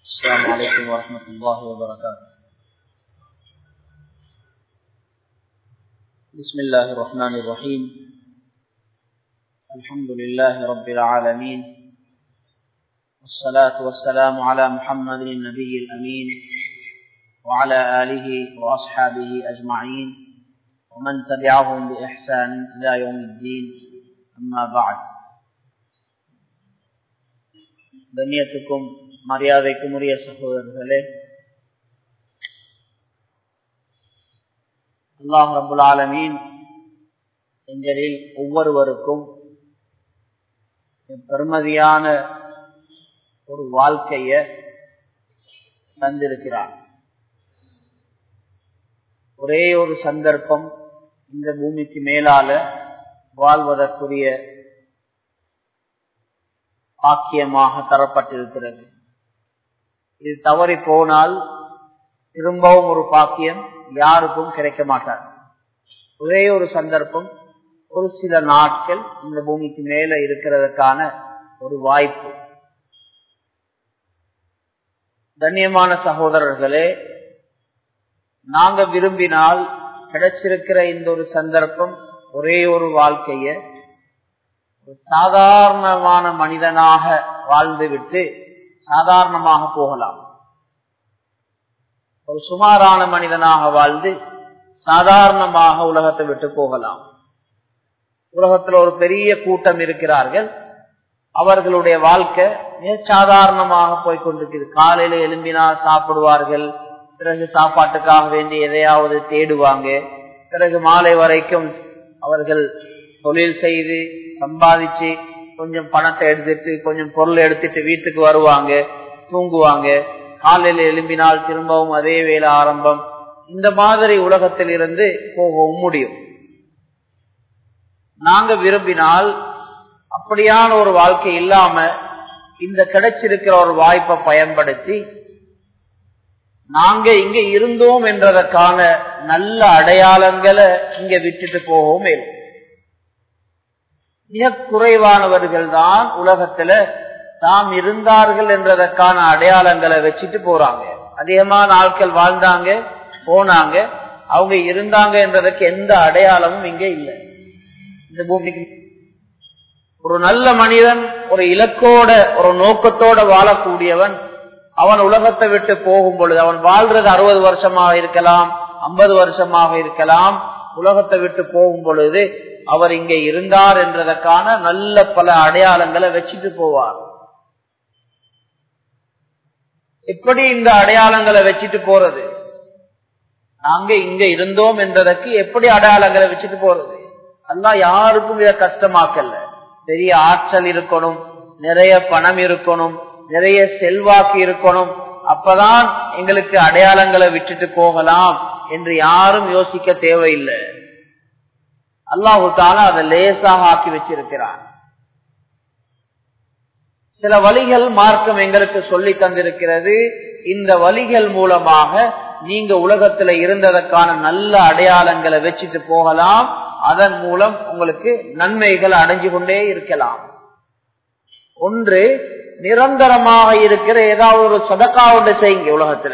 السلام عليكم ورحمة الله وبركاته بسم الله الرحمن الرحيم الحمد لله رب العالمين والصلاة والسلام على محمد النبي الأمين وعلى آله وأصحابه أجمعين ومن تبعهم بإحسان إلى يوم الدين أما بعد கண்ணியத்துக்கும் மரியாதைக்கும் உரிய சகோதரர்களே அல்லாஹ் ரபுல் ஆலமீன் எங்களில் ஒவ்வொருவருக்கும் பெருமதியான ஒரு வாழ்க்கைய தந்திருக்கிறார் ஒரே ஒரு சந்தர்ப்பம் இந்த பூமிக்கு மேலால வாழ்வதற்குரிய பாக்கியமாக தரப்பட்டிருக்கிறது இது தவறி போனால் திரும்பவும் ஒரு பாக்கியம் யாருக்கும் கிடைக்க மாட்டார் ஒரே ஒரு சந்தர்ப்பம் ஒரு சில நாட்கள் இந்த பூமிக்கு மேல இருக்கிறதுக்கான ஒரு வாய்ப்பு கண்ணியமான சகோதரர்களே நாங்க விரும்பினால் கிடைச்சிருக்கிற இந்த ஒரு சந்தர்ப்பம் ஒரே ஒரு வாழ்க்கைய சாதாரணமான மனிதனாக வாழ்ந்துவிட்டு சாதாரணமாக போகலாம் ஒரு சுமாரான மனிதனாக வாழ்ந்து சாதாரணமாக உலகத்தை விட்டு போகலாம் உலகத்தில் ஒரு பெரிய கூட்டம் இருக்கிறார்கள் அவர்களுடைய வாழ்க்கை மிக சாதாரணமாக போய்கொண்டிருக்கிறது காலையில எழும்பினால் சாப்பிடுவார்கள் பிறகு சாப்பாட்டுக்காக வேண்டி எதையாவது தேடுவாங்க பிறகு மாலை வரைக்கும் அவர்கள் தொழில் செய்து சம்பாதிச்சு கொஞ்சம் பணத்தை எடுத்துட்டு கொஞ்சம் பொருள் எடுத்துட்டு வீட்டுக்கு வருவாங்க தூங்குவாங்க காலையில எழும்பினால் திரும்பவும் அதே வேலை ஆரம்பம் இந்த மாதிரி உலகத்தில் இருந்து போகவும் முடியும் நாங்க விரும்பினால் அப்படியான ஒரு வாழ்க்கை இல்லாம இந்த கிடைச்சிருக்கிற ஒரு வாய்ப்பை பயன்படுத்தி நாங்க இங்க இருந்தோம் என்றதற்கான நல்ல அடையாளங்களை இங்க விட்டுட்டு போகவும் மேலும் மிக குறைவானவர்கள் தான் உலகத்துல தாம் இருந்தார்கள் என்றதற்கான அடையாளங்களை வச்சுட்டு போறாங்க அதிகமான ஆட்கள் வாழ்ந்தாங்க போனாங்க அவங்க இருந்தாங்க என்றதுக்கு எந்த அடையாளமும் இங்க இல்லை இந்த பூமிக்கு ஒரு நல்ல மனிதன் ஒரு இலக்கோட ஒரு நோக்கத்தோட வாழக்கூடியவன் அவன் உலகத்தை விட்டு போகும் பொழுது அவன் வாழ்றது அறுபது வருஷமாக இருக்கலாம் ஐம்பது வருஷமாக இருக்கலாம் உலகத்தை விட்டு போகும் பொழுது அவர் இங்கே இருந்தார் என்றதற்கான நல்ல பல அடையாளங்களை வச்சுட்டு போவார் எப்படி இந்த அடையாளங்களை வச்சுட்டு போறது நாங்க இங்க இருந்தோம் என்றதற்கு எப்படி அடையாளங்களை வச்சுட்டு போறது அல்லா யாருக்கும் இதை கஷ்டமாக்கல பெரிய ஆற்றல் இருக்கணும் நிறைய பணம் இருக்கணும் நிறைய செல்வாக்கு இருக்கணும் அப்பதான் எங்களுக்கு அடையாளங்களை விட்டுட்டு போகலாம் என்று யாரும் யோசிக்க தேவையில்லை அல்லாஹு தாலா அதை லேசாக ஆக்கி வச்சிருக்கிறார் சில வழிகள் மார்க்கம் எங்களுக்கு சொல்லி தந்திருக்கிறது இந்த வழிகள் மூலமாக நீங்க உலகத்துல இருந்ததற்கான நல்ல அடையாளங்களை வச்சுட்டு போகலாம் அதன் மூலம் உங்களுக்கு நன்மைகள் அடைஞ்சு கொண்டே இருக்கலாம் ஒன்று நிரந்தரமாக இருக்கிற ஏதாவது ஒரு சதக்காவுண்டு செய்யுங்க உலகத்துல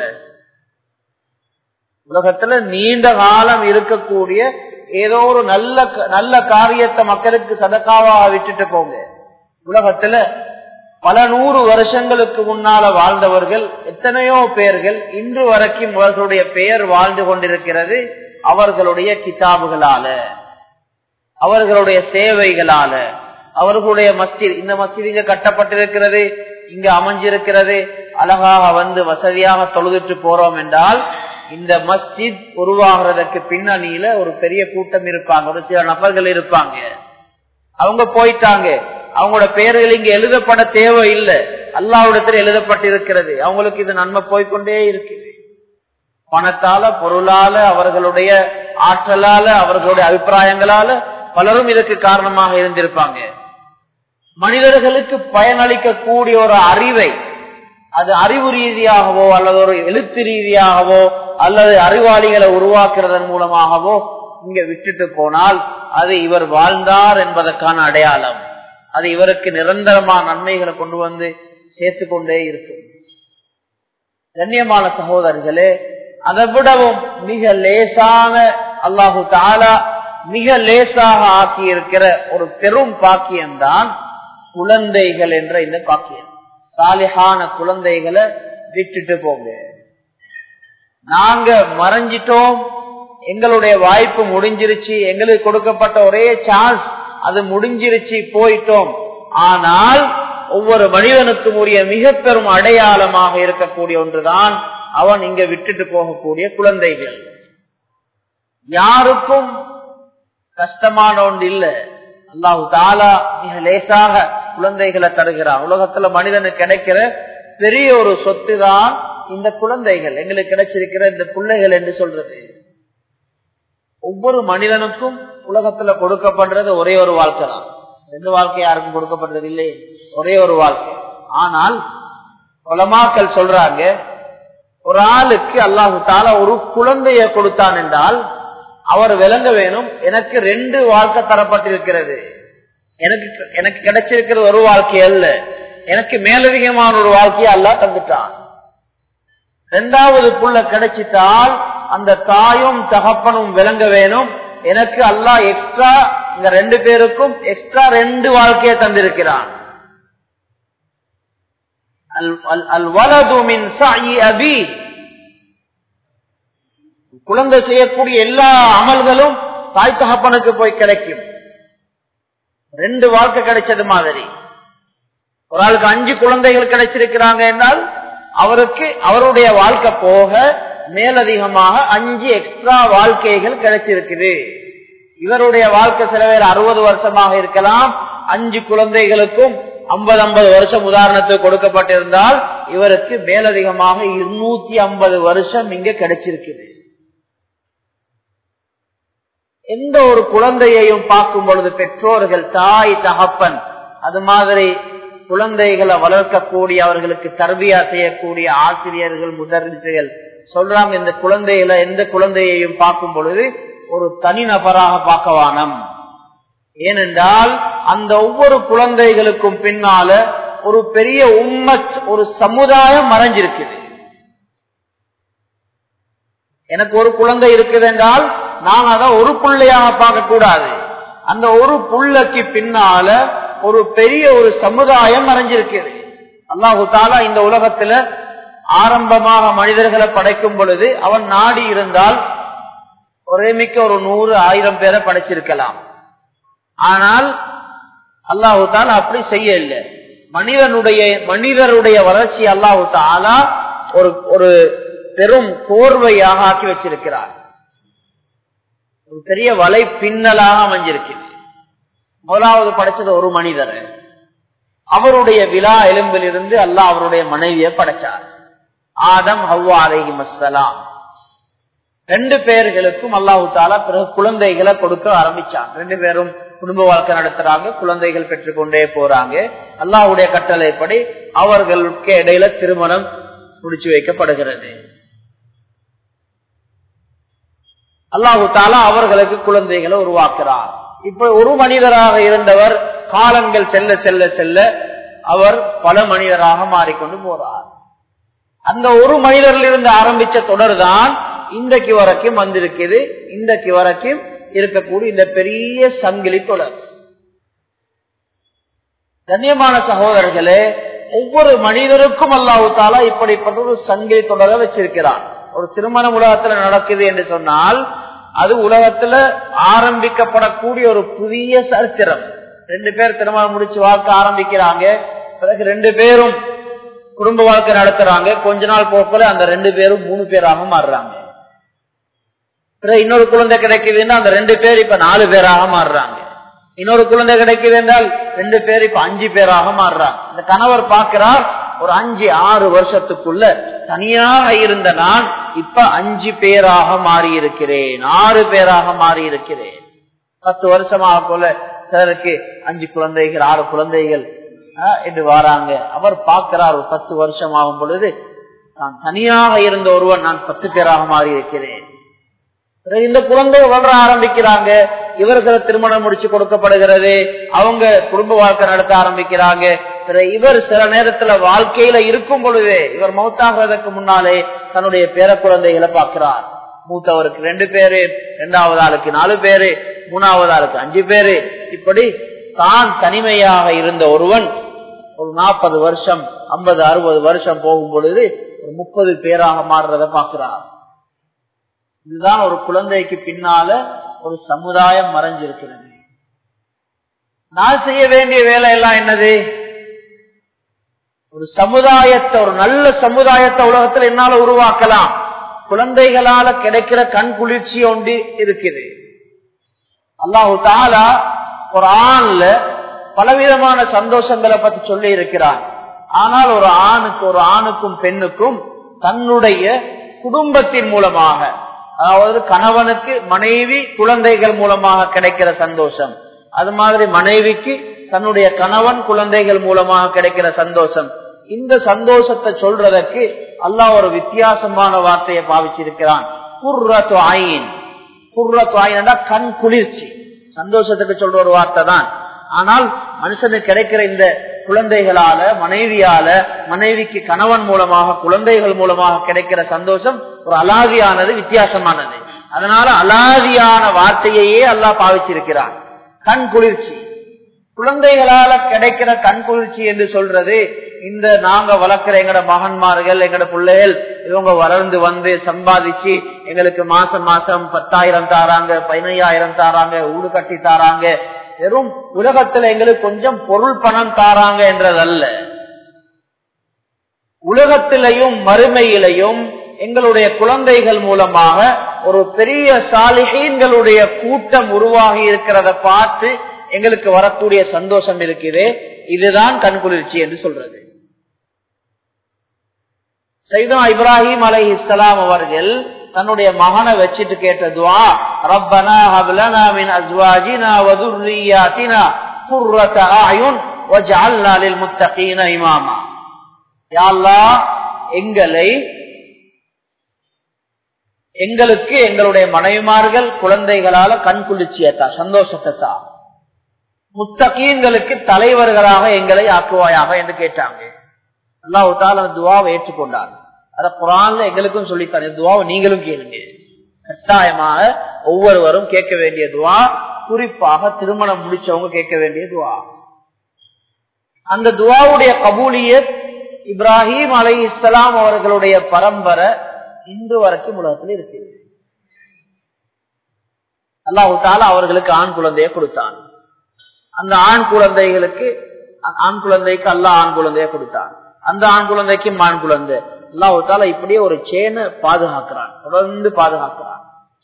உலகத்துல நீண்ட காலம் இருக்கக்கூடிய ஏதோ ஒரு நல்ல நல்ல காரியத்தை மக்களுக்கு சதக்காவாக விட்டுட்டு போங்க உலகத்துல பல நூறு வருஷங்களுக்கு முன்னால வாழ்ந்தவர்கள் எத்தனையோ பேர்கள் இன்று வரைக்கும் அவர்களுடைய பெயர் வாழ்ந்து கொண்டிருக்கிறது அவர்களுடைய கிதாபுகளால அவர்களுடைய சேவைகளால அவர்களுடைய மஸ்ஜித் இந்த மஸ்ஜித் இங்க கட்டப்பட்டிருக்கிறது இங்க அமைஞ்சிருக்கிறது அழகாக வந்து வசதியாக தொழுதுட்டு போறோம் என்றால் இந்த மஸ்ஜித் உருவாகிறதுக்கு பின்னணியில ஒரு பெரிய கூட்டம் இருப்பாங்க ஒரு சில நபர்கள் இருப்பாங்க அவங்க போயிட்டாங்க அவங்களோட பெயர்கள் இங்க எழுதப்பட தேவை இல்லை அல்லாவிடத்தில் எழுதப்பட்டிருக்கிறது அவங்களுக்கு இது நன்மை போய்கொண்டே இருக்குது பணத்தால பொருளால அவர்களுடைய ஆற்றலால அவர்களுடைய அபிப்பிராயங்களால பலரும் இதற்கு காரணமாக இருந்திருப்பாங்க மனிதர்களுக்கு பயனளிக்க கூடிய ஒரு அறிவை அது அறிவு ரீதியாகவோ அல்லது ஒரு எழுத்து ரீதியாகவோ அல்லது அறிவாளிகளை உருவாக்குறதன் மூலமாகவோ இங்க விட்டுட்டு போனால் அது இவர் வாழ்ந்தார் என்பதற்கான அடையாளம் அது இவருக்கு நிரந்தரமான நன்மைகளை கொண்டு வந்து சேர்த்து கொண்டே இருக்கும் கண்ணியமான சகோதரர்களே அதை விடவும் மிக லேசான அல்லாஹு தாலா மிக லேசாக ஆக்கி இருக்கிற ஒரு பெரும் பாக்கியம்தான் குழந்தைகள் என்ற இந்த பாக்கியம் சாலிஹான குழந்தைகளை விட்டுட்டு போங்க நாங்க மறைஞ்சிட்டோம் எங்களுடைய வாய்ப்பு முடிஞ்சிருச்சு எங்களுக்கு கொடுக்கப்பட்ட ஒரே சான்ஸ் அது முடிஞ்சிருச்சு போயிட்டோம் ஆனால் ஒவ்வொரு மனிதனுக்கும் உரிய மிக பெரும் அடையாளமாக இருக்கக்கூடிய ஒன்றுதான் அவன் இங்க விட்டுட்டு போகக்கூடிய குழந்தைகள் யாருக்கும் கஷ்டமான ஒன்று இல்ல அல்லாஹு தாலா மிக லேசாக குழந்தைகளை தருகிறான் உலகத்துல மனிதனுக்கு கிடைக்கிற பெரிய ஒரு சொத்து தான் இந்த குழந்தைகள் எங்களுக்கு கிடைச்சிருக்கிற இந்த பிள்ளைகள் என்று சொல்றது ஒவ்வொரு மனிதனுக்கும் உலகத்துல கொடுக்கப்படுறது ஒரே ஒரு வாழ்க்கை தான் ரெண்டு வாழ்க்கை யாருக்கும் கொடுக்கப்படுறது இல்லை ஒரே ஒரு வாழ்க்கை ஆனால் உலமாக்கள் சொல்றாங்க ஒரு ஆளுக்கு அல்லாஹு தாலா ஒரு குழந்தைய கொடுத்தான் என்றால் அவர் விளங்க வேணும் எனக்கு ரெண்டு வாழ்க்கை தரப்பட்டிருக்கிறது எனக்கு எனக்கு கிடைச்சிருக்கிறது ஒரு வாழ்க்கை அல்ல எனக்கு மேலதிகமான ஒரு வாழ்க்கையை அல்ல தந்துட்டான் ரெண்டாவது புள்ள கிடைச்சிட்டால் அந்த தாயும் தகப்பனும் விளங்க வேணும் எனக்கு அல்லாஹ் எக்ஸ்ட்ரா இந்த ரெண்டு பேருக்கும் எக்ஸ்ட்ரா ரெண்டு வாழ்க்கையை தந்திருக்கிறான் அல் வலது மின் சாயி அபி குழந்தை செய்யக்கூடிய எல்லா அமல்களும் தாய் தகப்பனுக்கு போய் கிடைக்கும் ரெண்டு வாழ்க்கை கிடைச்சது மாதிரி ஒரு ஆளுக்கு அஞ்சு குழந்தைகள் கிடைச்சிருக்கிறாங்க என்றால் அவருக்கு அவருடைய வாழ்க்கை போக மேலதிகமாக அஞ்சு எக்ஸ்ட்ரா வாழ்க்கைகள் கிடைச்சிருக்குது இவருடைய வாழ்க்கை சில பேர் அறுபது வருஷமாக இருக்கலாம் அஞ்சு குழந்தைகளுக்கும் ஐம்பது ஐம்பது வருஷம் உதாரணத்துக்கு கொடுக்கப்பட்டிருந்தால் இவருக்கு மேலதிகமாக இருநூத்தி ஐம்பது வருஷம் இங்க கிடைச்சிருக்குது எந்த ஒரு குழந்தையையும் பார்க்கும் பொழுது பெற்றோர்கள் தாய் தகப்பன் அது மாதிரி குழந்தைகளை வளர்க்கக்கூடிய அவர்களுக்கு தர்பியா செய்யக்கூடிய ஆசிரியர்கள் முதலீடுகள் சொல்றாங்க இந்த குழந்தைகளை எந்த குழந்தையையும் பார்க்கும் பொழுது ஒரு தனிநபராக பார்க்கவானம் ஏனென்றால் அந்த ஒவ்வொரு குழந்தைகளுக்கும் பின்னால ஒரு பெரிய உம்மத் ஒரு சமுதாயம் மறைஞ்சிருக்குது எனக்கு ஒரு குழந்தை இருக்குது என்றால் நான் அதை ஒரு பிள்ளையாக பார்க்க கூடாது அந்த ஒரு புள்ளைக்கு பின்னால ஒரு பெரிய ஒரு சமுதாயம் மறைஞ்சிருக்கிறது அல்லாஹு தாலா இந்த உலகத்துல ஆரம்பமாக மனிதர்களை படைக்கும் பொழுது அவன் நாடி இருந்தால் ஒரே மிக்க ஒரு நூறு ஆயிரம் பேரை படைச்சிருக்கலாம் ஆனால் அல்லாஹு தாலா அப்படி செய்ய இல்லை மனிதனுடைய மனிதருடைய வளர்ச்சி அல்லாஹு தாலா ஒரு ஒரு பெரும் கோர்வையாக ஆக்கி வச்சிருக்கிறார் ஒரு பெரிய வலை பின்னலாக அமைஞ்சிருக்கிறது முதலாவது படைச்சது ஒரு மனிதர் அவருடைய விழா எலும்பில் இருந்து அல்லாஹ் அவருடைய மனைவியை படைச்சார் ஆதம் ஹவ்வா அலைஹி மஸ்லாம் ரெண்டு பேர்களுக்கும் அல்லாஹு தாலா பிறகு குழந்தைகளை கொடுக்க ஆரம்பிச்சாங்க ரெண்டு பேரும் குடும்ப வாழ்க்கை நடத்துறாங்க குழந்தைகள் பெற்றுக்கொண்டே போறாங்க அல்லாஹுடைய கட்டளைப்படி அவர்களுக்கு இடையில திருமணம் முடிச்சு வைக்கப்படுகிறது அல்லாஹு தாலா அவர்களுக்கு குழந்தைகளை உருவாக்குறார் இப்ப ஒரு மனிதராக இருந்தவர் காலங்கள் செல்ல செல்ல செல்ல அவர் பல மனிதராக மாறிக்கொண்டு போறார் அந்த ஒரு மனிதரில் இருந்து ஆரம்பிச்ச தொடர் தான் இன்றைக்கு வரைக்கும் வந்திருக்குது இன்றைக்கு வரைக்கும் இருக்கக்கூடிய இந்த பெரிய சங்கிலி தொடர் கண்ணியமான சகோதரர்களே ஒவ்வொரு மனிதருக்கும் அல்லாஹு தாலா இப்படிப்பட்ட ஒரு சங்கிலி தொடரை வச்சிருக்கிறான் ஒரு திருமணம் உலகத்துல நடக்குது என்று சொன்னால் அது உலகத்துல ஆரம்பிக்கப்படக்கூடிய ஒரு புதிய சரித்திரம் ரெண்டு பேர் திருமணம் முடிச்சு வாழ்க்கை ஆரம்பிக்கிறாங்க பிறகு ரெண்டு பேரும் குடும்ப வாழ்க்கை நடத்துறாங்க கொஞ்ச நாள் போக்குல அந்த ரெண்டு பேரும் மூணு பேராக மாறுறாங்க பிறகு இன்னொரு குழந்தை கிடைக்குதுன்னா அந்த ரெண்டு பேர் இப்ப நாலு பேராக மாறுறாங்க இன்னொரு குழந்தை கிடைக்குது என்றால் ரெண்டு பேர் இப்ப அஞ்சு பேராக மாறுறாங்க இந்த கணவர் பார்க்கிறார் ஒரு அஞ்சு ஆறு வருஷத்துக்குள்ள தனியாக இருந்த நான் இப்ப அஞ்சு பேராக மாறி இருக்கிறேன் ஆறு பேராக மாறி இருக்கிறேன் பத்து வருஷமாக போல சிலருக்கு அஞ்சு குழந்தைகள் ஆறு குழந்தைகள் என்று வராங்க அவர் பார்க்கிறார் ஒரு பத்து வருஷம் ஆகும் பொழுது நான் தனியாக இருந்த ஒருவன் நான் பத்து பேராக மாறி இருக்கிறேன் இந்த குழந்தை வளர ஆரம்பிக்கிறாங்க இவர்களை திருமணம் முடிச்சு கொடுக்கப்படுகிறது அவங்க குடும்ப வாழ்க்கை நடத்த ஆரம்பிக்கிறாங்க இவர் சில நேரத்துல வாழ்க்கையில இருக்கும் பொழுதே இவர் மௌத்தாகிறதுக்கு முன்னாலே தன்னுடைய பேர குழந்தைகளை பார்க்கிறார் மூத்தவருக்கு ரெண்டு பேரு இரண்டாவது ஆளுக்கு நாலு பேரு மூணாவது ஆளுக்கு அஞ்சு பேரு இப்படி தான் தனிமையாக இருந்த ஒருவன் ஒரு நாற்பது வருஷம் ஐம்பது அறுபது வருஷம் போகும் பொழுது ஒரு முப்பது பேராக மாறுறத பார்க்கிறார் இதுதான் ஒரு குழந்தைக்கு பின்னால ஒரு சமுதாயம் மறைஞ்சிருக்கிறது நான் செய்ய வேண்டிய வேலை எல்லாம் என்னது ஒரு சமுதாயத்தை ஒரு நல்ல சமுதாயத்தை உலகத்தில் என்னால உருவாக்கலாம் குழந்தைகளால கிடைக்கிற கண் குளிர்ச்சி ஒன்று இருக்குது அல்லாஹு தாலா ஒரு ஆண்ல பலவிதமான சந்தோஷங்களை பத்தி சொல்லி இருக்கிறான் ஆனால் ஒரு ஆணுக்கு ஒரு ஆணுக்கும் பெண்ணுக்கும் தன்னுடைய குடும்பத்தின் மூலமாக அதாவது கணவனுக்கு மனைவி குழந்தைகள் மூலமாக கிடைக்கிற சந்தோஷம் அது மாதிரி மனைவிக்கு தன்னுடைய கணவன் குழந்தைகள் மூலமாக கிடைக்கிற சந்தோஷம் இந்த சந்தோஷத்தை சொல்றதற்கு அல்லாஹ் ஒரு வித்தியாசமான வார்த்தையை பாவிச்சிருக்கிறான் குர்ரத்து ஆயின் குர்ரத்து ஆயின் கண் குளிர்ச்சி சந்தோஷத்துக்கு சொல்ற ஒரு வார்த்தை தான் ஆனால் மனுஷனுக்கு கிடைக்கிற இந்த குழந்தைகளால மனைவியால மனைவிக்கு கணவன் மூலமாக குழந்தைகள் மூலமாக கிடைக்கிற சந்தோஷம் ஒரு அலாதியானது வித்தியாசமானது அதனால அலாதியான வார்த்தையையே அல்லாஹ் பாவிச்சிருக்கிறான் கண் குளிர்ச்சி குழந்தைகளால கிடைக்கிற கண் குளிர்ச்சி என்று சொல்றது இந்த நாங்க வளர்க்கிற எங்கட மகன்மார்கள் எங்கட பிள்ளைகள் இவங்க வளர்ந்து வந்து சம்பாதிச்சு எங்களுக்கு மாசம் மாசம் பத்தாயிரம் தாராங்க பதினையாயிரம் தாராங்க ஊடு கட்டி தாராங்க வெறும் உலகத்துல எங்களுக்கு கொஞ்சம் பொருள் பணம் தாராங்க என்றதல்ல உலகத்திலையும் மறுமையிலையும் எங்களுடைய குழந்தைகள் மூலமாக ஒரு பெரிய சாலிகீன்களுடைய கூட்டம் உருவாகி இருக்கிறத பார்த்து எங்களுக்கு வரக்கூடிய சந்தோஷம் இருக்குது இதுதான் கண்குளிர்ச்சி என்று சொல்றது சைதா இப்ராஹிம் அலை இஸ்லாம் அவர்கள் தன்னுடைய மகனை வச்சுட்டு கேட்ட துவா ரப்பனா ஹப்லனா மின் அஸ்வாஜினா வதுர்ரியாத்தினா குர்ரத அயுன் வஜஅல்னா லில் முத்தகீன இமாமா யா அல்லாஹ் எங்களை எங்களுக்கு எங்களுடைய மனைவிமார்கள் குழந்தைகளால கண் குளிர்ச்சியத்தா சந்தோஷத்தா முத்தகீன்களுக்கு தலைவர்களாக எங்களை ஆக்குவாயாக என்று கேட்டாங்க அல்லாஹால அந்த துவாவை ஏற்றுக்கொண்டார் அத குரான்ல எங்களுக்கும் சொல்லித்தாரு துவாவை நீங்களும் கேளுங்க கட்டாயமாக ஒவ்வொருவரும் கேட்க வேண்டிய துவா குறிப்பாக திருமணம் முடிச்சவங்க கேட்க வேண்டிய துவா அந்த துவாவுடைய கபூலியத் இப்ராஹிம் அலை இஸ்லாம் அவர்களுடைய பரம்பரை இன்று வரைக்கும் உலகத்தில் இருக்கிறது அல்லாஹு தாலா அவர்களுக்கு ஆண் குழந்தைய கொடுத்தான் அந்த ஆண் குழந்தைகளுக்கு ஆண் குழந்தைக்கு அல்லா ஆண் குழந்தைய கொடுத்தான் அந்த ஆண் குழந்தைக்கு ஆண் குழந்தை அல்லாஹு தாலா இப்படியே ஒரு சேனை பாதுகாக்கிறான் தொடர்ந்து பாதுகாக்கிறான்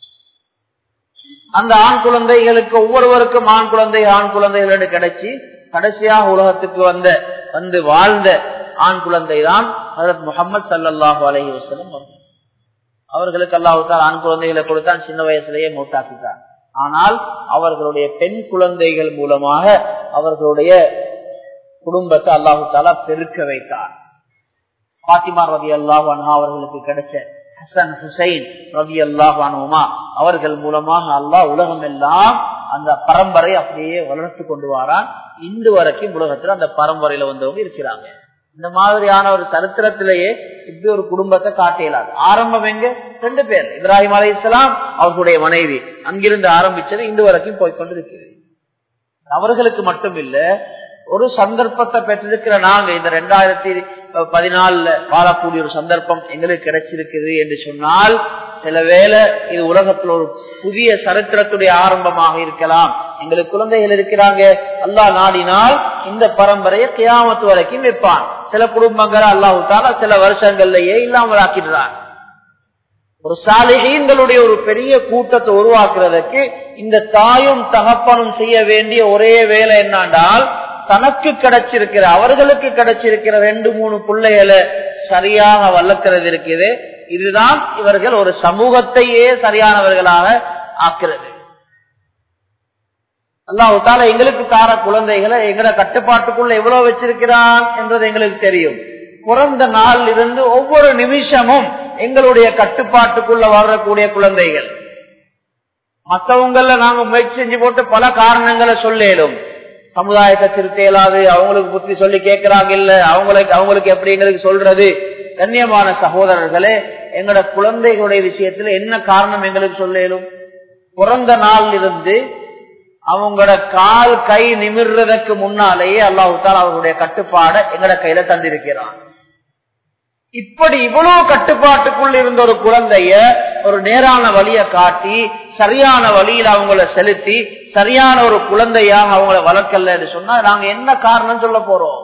அந்த ஆண் குழந்தைகளுக்கு ஒவ்வொருவருக்கும் ஆண் குழந்தை ஆண் குழந்தைகள் கிடைச்சி கடைசியாக உலகத்துக்கு வந்த வந்து வாழ்ந்த ஆண் குழந்தை தான் முகமது சல்லாஹூ அலஹி வசலம் அவர்களுக்கு அல்லாஹால் ஆண் குழந்தைகளை கொடுத்தான் சின்ன வயசுலேயே மூத்தாக்கிட்டான் ஆனால் அவர்களுடைய பெண் குழந்தைகள் மூலமாக அவர்களுடைய குடும்பத்தை அல்லாஹு தாலா பெருக்க வைத்தார் பாத்திமா ரவி அல்லாஹ் அவர்களுக்கு கிடைச்ச ஹசன் ஹுசைன் ரவி அல்லாஹானுமா அவர்கள் மூலமாக அல்லாஹ் உலகம் எல்லாம் அந்த பரம்பரை அப்படியே வளர்த்து கொண்டு வாரான் இன்று வரைக்கும் உலகத்தில் அந்த பரம்பரையில வந்தவங்க இருக்கிறாங்க இந்த மாதிரியான ஒரு சரித்திரத்திலேயே இப்படி ஒரு குடும்பத்தை காட்டியலாது ஆரம்பம் எங்க ரெண்டு பேர் இப்ராஹிம் அலி இஸ்லாம் அவர்களுடைய மனைவி அங்கிருந்து ஆரம்பிச்சது இன்று வரைக்கும் போய்கொண்டிருக்கிறது அவர்களுக்கு மட்டும் இல்ல ஒரு சந்தர்ப்பத்தை பெற்றிருக்கிற நாங்க இந்த ரெண்டாயிரத்தி பதினாலுல வாழக்கூடிய ஒரு சந்தர்ப்பம் எங்களுக்கு கிடைச்சிருக்குது என்று சொன்னால் சில வேளை இது உலகத்தில் ஒரு புதிய சரித்திரத்துடைய ஆரம்பமாக இருக்கலாம் எங்களுக்கு குழந்தைகள் இருக்கிறாங்க அல்லா நாடினால் இந்த பரம்பரையை கியாமத்து வரைக்கும் வைப்பான் சில குடும்பங்கள் அல்லாஹால சில வருஷங்கள்லயே இல்லாமல் ஆக்கிடுறான் ஒரு சாலைகளுடைய ஒரு பெரிய கூட்டத்தை உருவாக்குறதுக்கு இந்த தாயும் தகப்பனும் செய்ய வேண்டிய ஒரே வேலை என்னண்டால் தனக்கு கிடைச்சிருக்கிற அவர்களுக்கு கிடைச்சிருக்கிற ரெண்டு மூணு பிள்ளைகளை சரியாக வளர்க்கிறது இருக்குது இதுதான் இவர்கள் ஒரு சமூகத்தையே சரியானவர்களாக ஆக்கிறது அல்லாஹால எங்களுக்கு தார குழந்தைகளை எங்களை கட்டுப்பாட்டுக்குள்ள எவ்வளவு வச்சிருக்கிறான் என்றது எங்களுக்கு தெரியும் பிறந்த நாள் இருந்து ஒவ்வொரு நிமிஷமும் எங்களுடைய கட்டுப்பாட்டுக்குள்ள வரக்கூடிய குழந்தைகள் மற்றவங்கள நாங்க முயற்சி செஞ்சு போட்டு பல காரணங்களை சொல்லேலும் சமுதாயத்தை திருத்த இயலாது அவங்களுக்கு புத்தி சொல்லி கேட்கிறாங்க இல்ல அவங்களுக்கு அவங்களுக்கு எப்படி எங்களுக்கு சொல்றது கண்ணியமான சகோதரர்களே எங்களோட குழந்தைகளுடைய விஷயத்துல என்ன காரணம் எங்களுக்கு சொல்லேலும் பிறந்த நாள் இருந்து அவங்களோட கால் கை நிமிர்றதற்கு முன்னாலேயே அல்லாஹால அவர்களுடைய கட்டுப்பாடை எங்கட கையில தந்திருக்கிறான் இப்படி இவ்வளவு கட்டுப்பாட்டுக்குள் இருந்த ஒரு குழந்தைய ஒரு நேரான வழிய காட்டி சரியான வழியில் அவங்கள செலுத்தி சரியான ஒரு குழந்தையாக அவங்கள வளர்க்கலன்னு சொன்னா நாங்க என்ன காரணம் சொல்ல போறோம்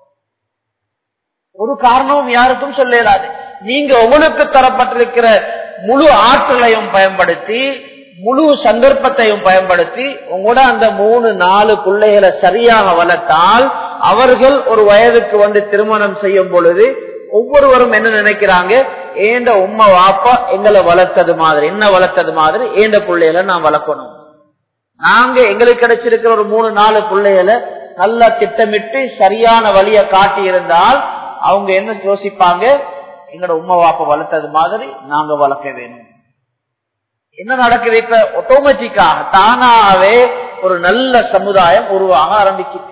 ஒரு காரணமும் யாருக்கும் சொல்லலாது நீங்க உங்களுக்கு தரப்பட்டிருக்கிற முழு ஆற்றலையும் பயன்படுத்தி முழு சந்தர்ப்பத்தையும் பயன்படுத்தி உங்களோட அந்த மூணு நாலு பிள்ளைகளை சரியாக வளர்த்தால் அவர்கள் ஒரு வயதுக்கு வந்து திருமணம் செய்யும் பொழுது ஒவ்வொருவரும் என்ன நினைக்கிறாங்க ஏண்ட உம்மை வாப்பா எங்களை வளர்த்தது மாதிரி என்ன வளர்த்தது மாதிரி ஏண்ட பிள்ளைகளை நான் வளர்க்கணும் நாங்க எங்களுக்கு கிடைச்சிருக்கிற ஒரு மூணு நாலு பிள்ளைகளை நல்லா திட்டமிட்டு சரியான வழிய காட்டி இருந்தால் அவங்க என்ன யோசிப்பாங்க எங்களோட உம்மை வாப்பா வளர்த்தது மாதிரி நாங்க வளர்க்க வேணும் என்ன நடக்குது இப்ப ஆட்டோமேட்டிக்காக தானாவே ஒரு நல்ல சமுதாயம் உருவாக ஆரம்பிக்குது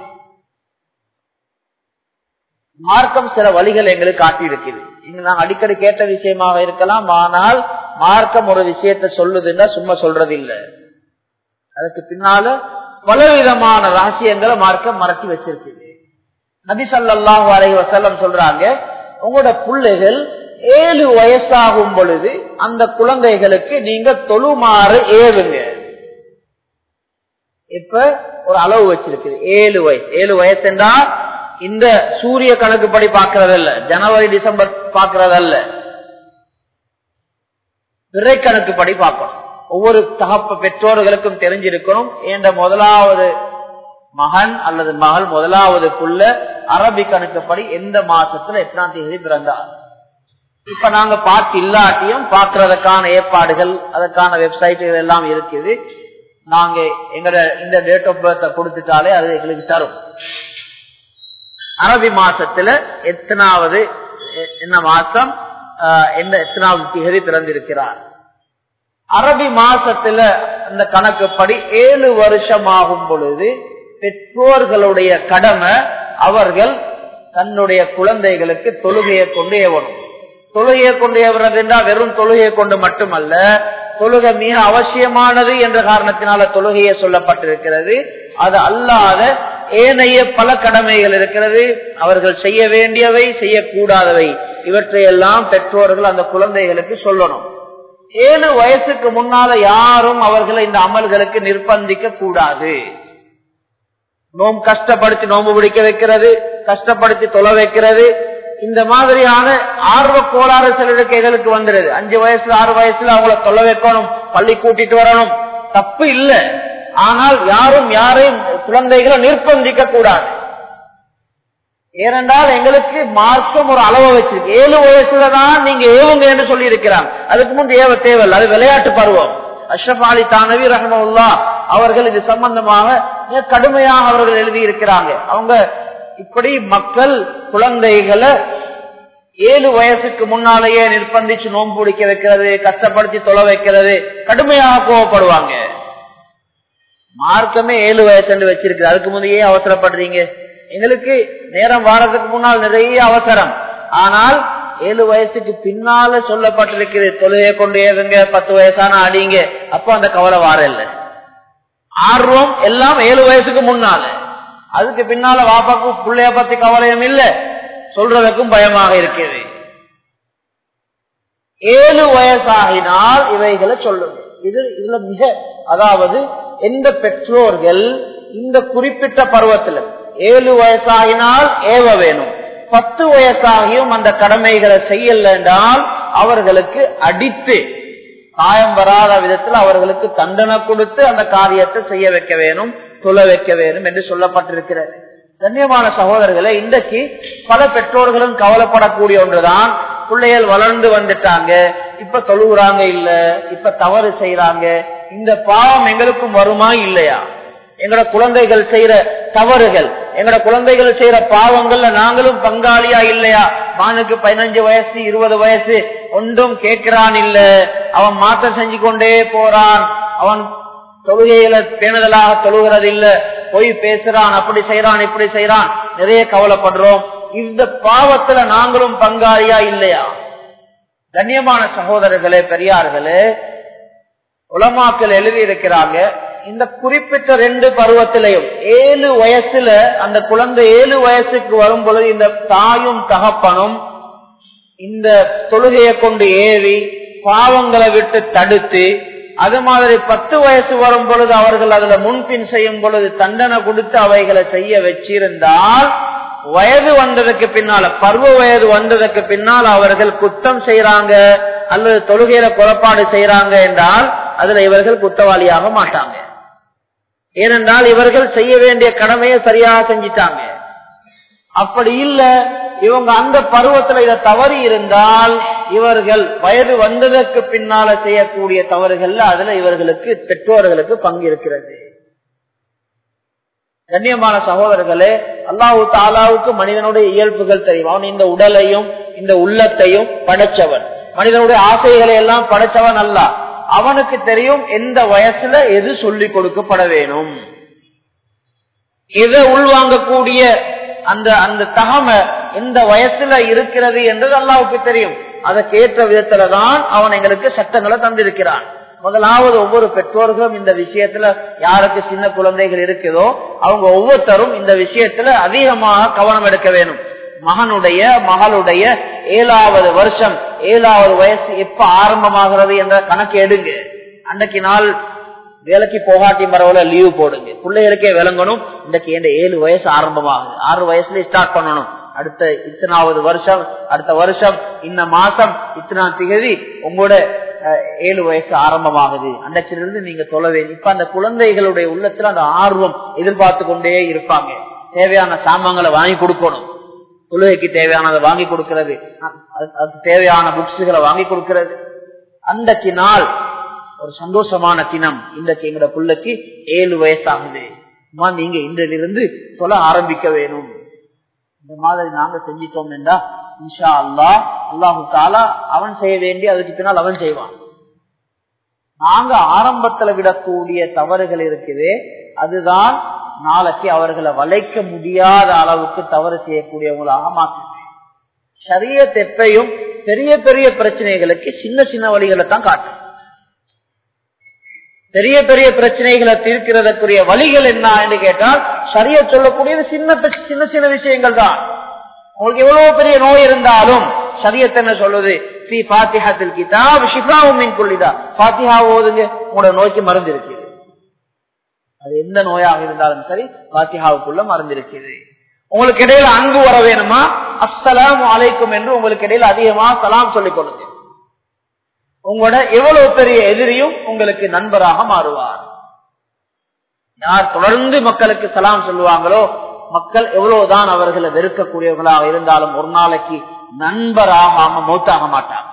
மார்க்கம் சில வழிகள் எங்களுக்கு காட்டி இருக்குது இங்க நாங்க அடிக்கடி கேட்ட விஷயமாக இருக்கலாம் ஆனால் மார்க்கம் ஒரு விஷயத்த சொல்லுதுன்னா சும்மா சொல்றது இல்ல அதுக்கு பின்னால பலவிதமான ரகசியங்களை மார்க்கம் மறைச்சி வச்சிருக்குது நபி சல்லாஹு அலை வசல்லம் சொல்றாங்க உங்களோட பிள்ளைகள் ஏழு வயசாகும் பொழுது அந்த குழந்தைகளுக்கு நீங்க தொழுமாறு ஏறுங்க இப்ப ஒரு அளவு வச்சிருக்குது ஏழு வயசு ஏழு வயசு என்றா இந்த சூரிய கணக்குப்படி பாக்குறதல்ல ஜனவரி டிசம்பர் பாக்குறதல்ல பிறை கணக்குப்படி பார்க்கணும் ஒவ்வொரு தகப்ப பெற்றோர்களுக்கும் தெரிஞ்சிருக்கணும் என்ற முதலாவது மகன் அல்லது மகள் முதலாவது புள்ள அரபி கணக்குப்படி எந்த மாசத்துல எத்தனாம் தேதி பிறந்தார் இப்ப நாங்க பார்த்து இல்லாட்டியும் பாக்குறதுக்கான ஏற்பாடுகள் அதற்கான வெப்சைட்டுகள் எல்லாம் இருக்குது நாங்க எங்கட இந்த டேட் ஆஃப் பர்த் கொடுத்துட்டாலே அது எங்களுக்கு தரும் அரபி மாசத்துல எத்தனாவது என்ன மாசம் எந்த எத்தனாவது திகதி பிறந்திருக்கிறார் அரபி மாசத்துல அந்த கணக்குப்படி ஏழு வருஷம் ஆகும் பொழுது பெற்றோர்களுடைய கடமை அவர்கள் தன்னுடைய குழந்தைகளுக்கு தொழுகையை கொண்டு ஏவணும் தொழுகையை கொண்டு ஏவுறது என்றால் வெறும் தொழுகையை கொண்டு மட்டுமல்ல தொழுகை மிக அவசியமானது என்ற காரணத்தினால தொழுகையை சொல்லப்பட்டிருக்கிறது அது அல்லாத ஏனைய பல கடமைகள் இருக்கிறது அவர்கள் செய்ய வேண்டியவை செய்யக்கூடாதவை இவற்றையெல்லாம் பெற்றோர்கள் அந்த குழந்தைகளுக்கு சொல்லணும் ஏழு வயசுக்கு முன்னால யாரும் அவர்களை இந்த அமல்களுக்கு நிர்பந்திக்க கூடாது நோம் கஷ்டப்படுத்தி நோம்பு பிடிக்க வைக்கிறது கஷ்டப்படுத்தி தொலை வைக்கிறது இந்த மாதிரியான ஆர்வ கோளாறு சிலருக்கு எங்களுக்கு வந்துடுது அஞ்சு வயசுல ஆறு வயசுல அவங்கள தொலை வைக்கணும் பள்ளி கூட்டிட்டு வரணும் தப்பு இல்லை ஆனால் யாரும் யாரையும் குழந்தைகளை நிர்பந்திக்க கூடாது ஏனென்றால் எங்களுக்கு மார்க்கம் ஒரு அளவை வச்சிருக்கு ஏழு வயசுலதான் நீங்க ஏவுங்க என்று சொல்லி இருக்கிறாங்க அதுக்கு முன்பு ஏவ தேவையில்லை அது விளையாட்டு பருவம் அஷ்ரப் அலி தானவி ரஹமுல்லா அவர்கள் இது சம்பந்தமாக மிக கடுமையாக அவர்கள் எழுதி இருக்கிறாங்க அவங்க இப்படி மக்கள் குழந்தைகளை ஏழு வயசுக்கு முன்னாலேயே நிர்பந்திச்சு நோன்பு பிடிக்க வைக்கிறது கஷ்டப்படுத்தி தொலை வைக்கிறது கடுமையாக கோவப்படுவாங்க மார்க்கமே ஏழு வயசு வச்சிருக்கு அதுக்கு முந்தையே அவசரப்படுறீங்க எங்களுக்கு நேரம் வாரத்துக்கு முன்னால் நிறைய அவசரம் ஆனால் ஏழு வயசுக்கு பின்னால சொல்லப்பட்டிருக்கிறது தொழுகை கொண்டு ஏதுங்க பத்து வயசான அடிங்க அப்ப அந்த கவலை வார இல்லை ஆர்வம் எல்லாம் ஏழு வயசுக்கு முன்னால அதுக்கு பின்னால வாப்பாக்கும் பிள்ளைய பத்தி கவலையும் இல்லை சொல்றதுக்கும் பயமாக இருக்கிறது ஏழு வயசாகினால் இவைகளை சொல்லுங்க இது இதுல மிக அதாவது எந்த பெற்றோர்கள் இந்த குறிப்பிட்ட பருவத்தில் ஏழு வயசாகினால் ஏவ வேணும் பத்து வயசாகியும் அந்த கடமைகளை செய்யல என்றால் அவர்களுக்கு அடித்து காயம் வராத விதத்தில் அவர்களுக்கு தண்டனை கொடுத்து அந்த காரியத்தை செய்ய வைக்க வேணும் தொலை வைக்க வேணும் என்று சொல்லப்பட்டிருக்கிறது கண்ணியமான சகோதரர்களை இன்றைக்கு பல பெற்றோர்களும் கவலைப்படக்கூடிய ஒன்றுதான் பிள்ளைகள் வளர்ந்து வந்துட்டாங்க இப்ப தொழுகிறாங்க இல்ல இப்ப தவறு செய்யறாங்க இந்த பாவம் எங்களுக்கும் வருமா இல்லையா எங்கட குழந்தைகள் செய்யற தவறுகள் எங்கட குழந்தைகள் செய்யற பாவங்கள்ல நாங்களும் பங்காளியா இல்லையா மானுக்கு பதினஞ்சு வயசு இருபது வயசு ஒன்றும் கேட்கிறான் இல்ல அவன் மாற்றம் செஞ்சு கொண்டே போறான் அவன் தொழுகையில பேணுதலாக தொழுகிறது இல்ல பொய் பேசுறான் அப்படி செய்யறான் இப்படி செய்யறான் நிறைய கவலைப்படுறோம் இந்த பாவத்துல நாங்களும் பங்காளியா இல்லையா கண்ணியமான சகோதரர்களே பெரியார்களே உலமாக்கள் எழுதி இருக்கிறாங்க இந்த குறிப்பிட்ட ரெண்டு பருவத்திலையும் ஏழு வயசுல அந்த குழந்தை ஏழு வயசுக்கு வரும் பொழுது இந்த தாயும் தகப்பனும் இந்த தொழுகையை கொண்டு ஏறி பாவங்களை விட்டு தடுத்து அது மாதிரி பத்து வயசு வரும் பொழுது அவர்கள் அதுல முன்பின் செய்யும் பொழுது தண்டனை கொடுத்து அவைகளை செய்ய வச்சிருந்தால் வயது வந்ததுக்கு பின்னால பருவ வயது வந்ததுக்கு பின்னால் அவர்கள் குத்தம் செய்யறாங்க அல்லது தொழுகையில குறப்பாடு செய்யறாங்க என்றால் அதுல இவர்கள் குத்தவாளியாக மாட்டாங்க ஏனென்றால் இவர்கள் செய்ய வேண்டிய கடமையை சரியாக செஞ்சிட்டாங்க அப்படி இல்ல இவங்க அந்த பருவத்துல இதை தவறி இருந்தால் இவர்கள் வயது வந்ததற்கு பின்னால செய்யக்கூடிய தவறுகள்ல அதுல இவர்களுக்கு பெற்றோர்களுக்கு பங்கு இருக்கிறது கண்ணியமான சகோதரர்களே அல்லாஹு தாலாவுக்கு மனிதனுடைய இயல்புகள் தெரியும் அவன் இந்த உடலையும் இந்த உள்ளத்தையும் படைச்சவன் மனிதனுடைய ஆசைகளை எல்லாம் படைச்சவன் அல்ல அவனுக்கு தெரியும் எந்த வயசுல எது சொல்லிக் கொடுக்கப்பட வேணும் எதை உள்வாங்கக்கூடிய அந்த அந்த தகமை எந்த வயசுல இருக்கிறது என்றது அல்லாவுக்கு தெரியும் அதற்கேற்ற விதத்துலதான் அவன் எங்களுக்கு சட்டங்களை தந்திருக்கிறான் முதலாவது ஒவ்வொரு பெற்றோர்களும் இந்த விஷயத்துல யாருக்கு சின்ன குழந்தைகள் இருக்குதோ அவங்க ஒவ்வொருத்தரும் இந்த விஷயத்துல அதிகமாக கவனம் எடுக்க வேணும் மகனுடைய மகளுடைய ஏழாவது வருஷம் ஏழாவது வயசு எப்ப ஆரம்பமாகிறது என்ற கணக்கு எடுங்க அன்றைக்கு நாள் வேலைக்கு போகாட்டி மரவுல லீவு போடுங்க பிள்ளைகளுக்கே விளங்கணும் இன்றைக்கு எந்த ஏழு வயசு ஆரம்பமாகுது ஆறு வயசுல ஸ்டார்ட் பண்ணணும் அடுத்த இத்தனாவது வருஷம் அடுத்த வருஷம் இந்த மாசம் இத்தனாம் திகதி உங்களோட ஏழு வயசு ஆரம்பமாகுது அன்றைக்கிலிருந்து நீங்க தொலைவேன் இப்ப அந்த குழந்தைகளுடைய உள்ளத்துல அந்த ஆர்வம் எதிர்பார்த்து கொண்டே இருப்பாங்க தேவையான சாமான்களை வாங்கி கொடுக்கணும் தொழுகைக்கு தேவையானதை வாங்கி கொடுக்கிறது அதுக்கு தேவையான புக்ஸுகளை வாங்கி கொடுக்கிறது அன்றைக்கு நாள் ஒரு சந்தோஷமான தினம் இன்றைக்கு எங்கட பிள்ளைக்கு ஏழு வயசாகுது நீங்க இன்றிலிருந்து சொல்ல ஆரம்பிக்க வேணும் இந்த மாதிரி நாங்க செஞ்சிட்டோம் என்றா இன்ஷா அல்லா அல்லாஹு தாலா அவன் செய்ய வேண்டி அதுக்கு பின்னால் அவன் செய்வான் நாங்க ஆரம்பத்துல விடக்கூடிய தவறுகள் இருக்குது அதுதான் நாளைக்கு அவர்களை வளைக்க முடியாத அளவுக்கு தவறு செய்யக்கூடியவங்களாக மாற்று சரிய தெப்பையும் பெரிய பெரிய பிரச்சனைகளுக்கு சின்ன சின்ன வழிகளை தான் காட்டும் பெரிய பெரிய பிரச்சனைகளை தீர்க்கிறதற்குரிய வழிகள் என்ன என்று கேட்டால் சரிய சொல்லக்கூடியது சின்ன சின்ன சின்ன விஷயங்கள் தான் உங்களுக்கு எவ்வளவு பெரிய நோய் இருந்தாலும் சரியத்தை என்ன சொல்லுது ஸ்ரீ பாத்திஹத்தில் கிதாப் ஷிஃபாவும் கொள்ளிதா பாத்திஹா ஓதுங்க உங்களோட நோய்க்கு மருந்து இருக்குது அது எந்த நோயாக இருந்தாலும் சரி பாத்திஹாவுக்குள்ள மருந்து இருக்குது உங்களுக்கு இடையில அன்பு வர வேணுமா அஸ்ஸலாம் அலைக்கும் என்று உங்களுக்கு இடையில அதிகமா சலாம் சொல்லிக் கொள்ளுங்க உங்களோட எவ்வளவு பெரிய எதிரியும் உங்களுக்கு நண்பராக மாறுவார் யார் தொடர்ந்து மக்களுக்கு சலாம் சொல்லுவாங்களோ மக்கள் எவ்வளவுதான் அவர்களை வெறுக்கக்கூடியவர்களாக இருந்தாலும் ஒரு நாளைக்கு நண்பராகாம மௌத்தாக மாட்டாங்க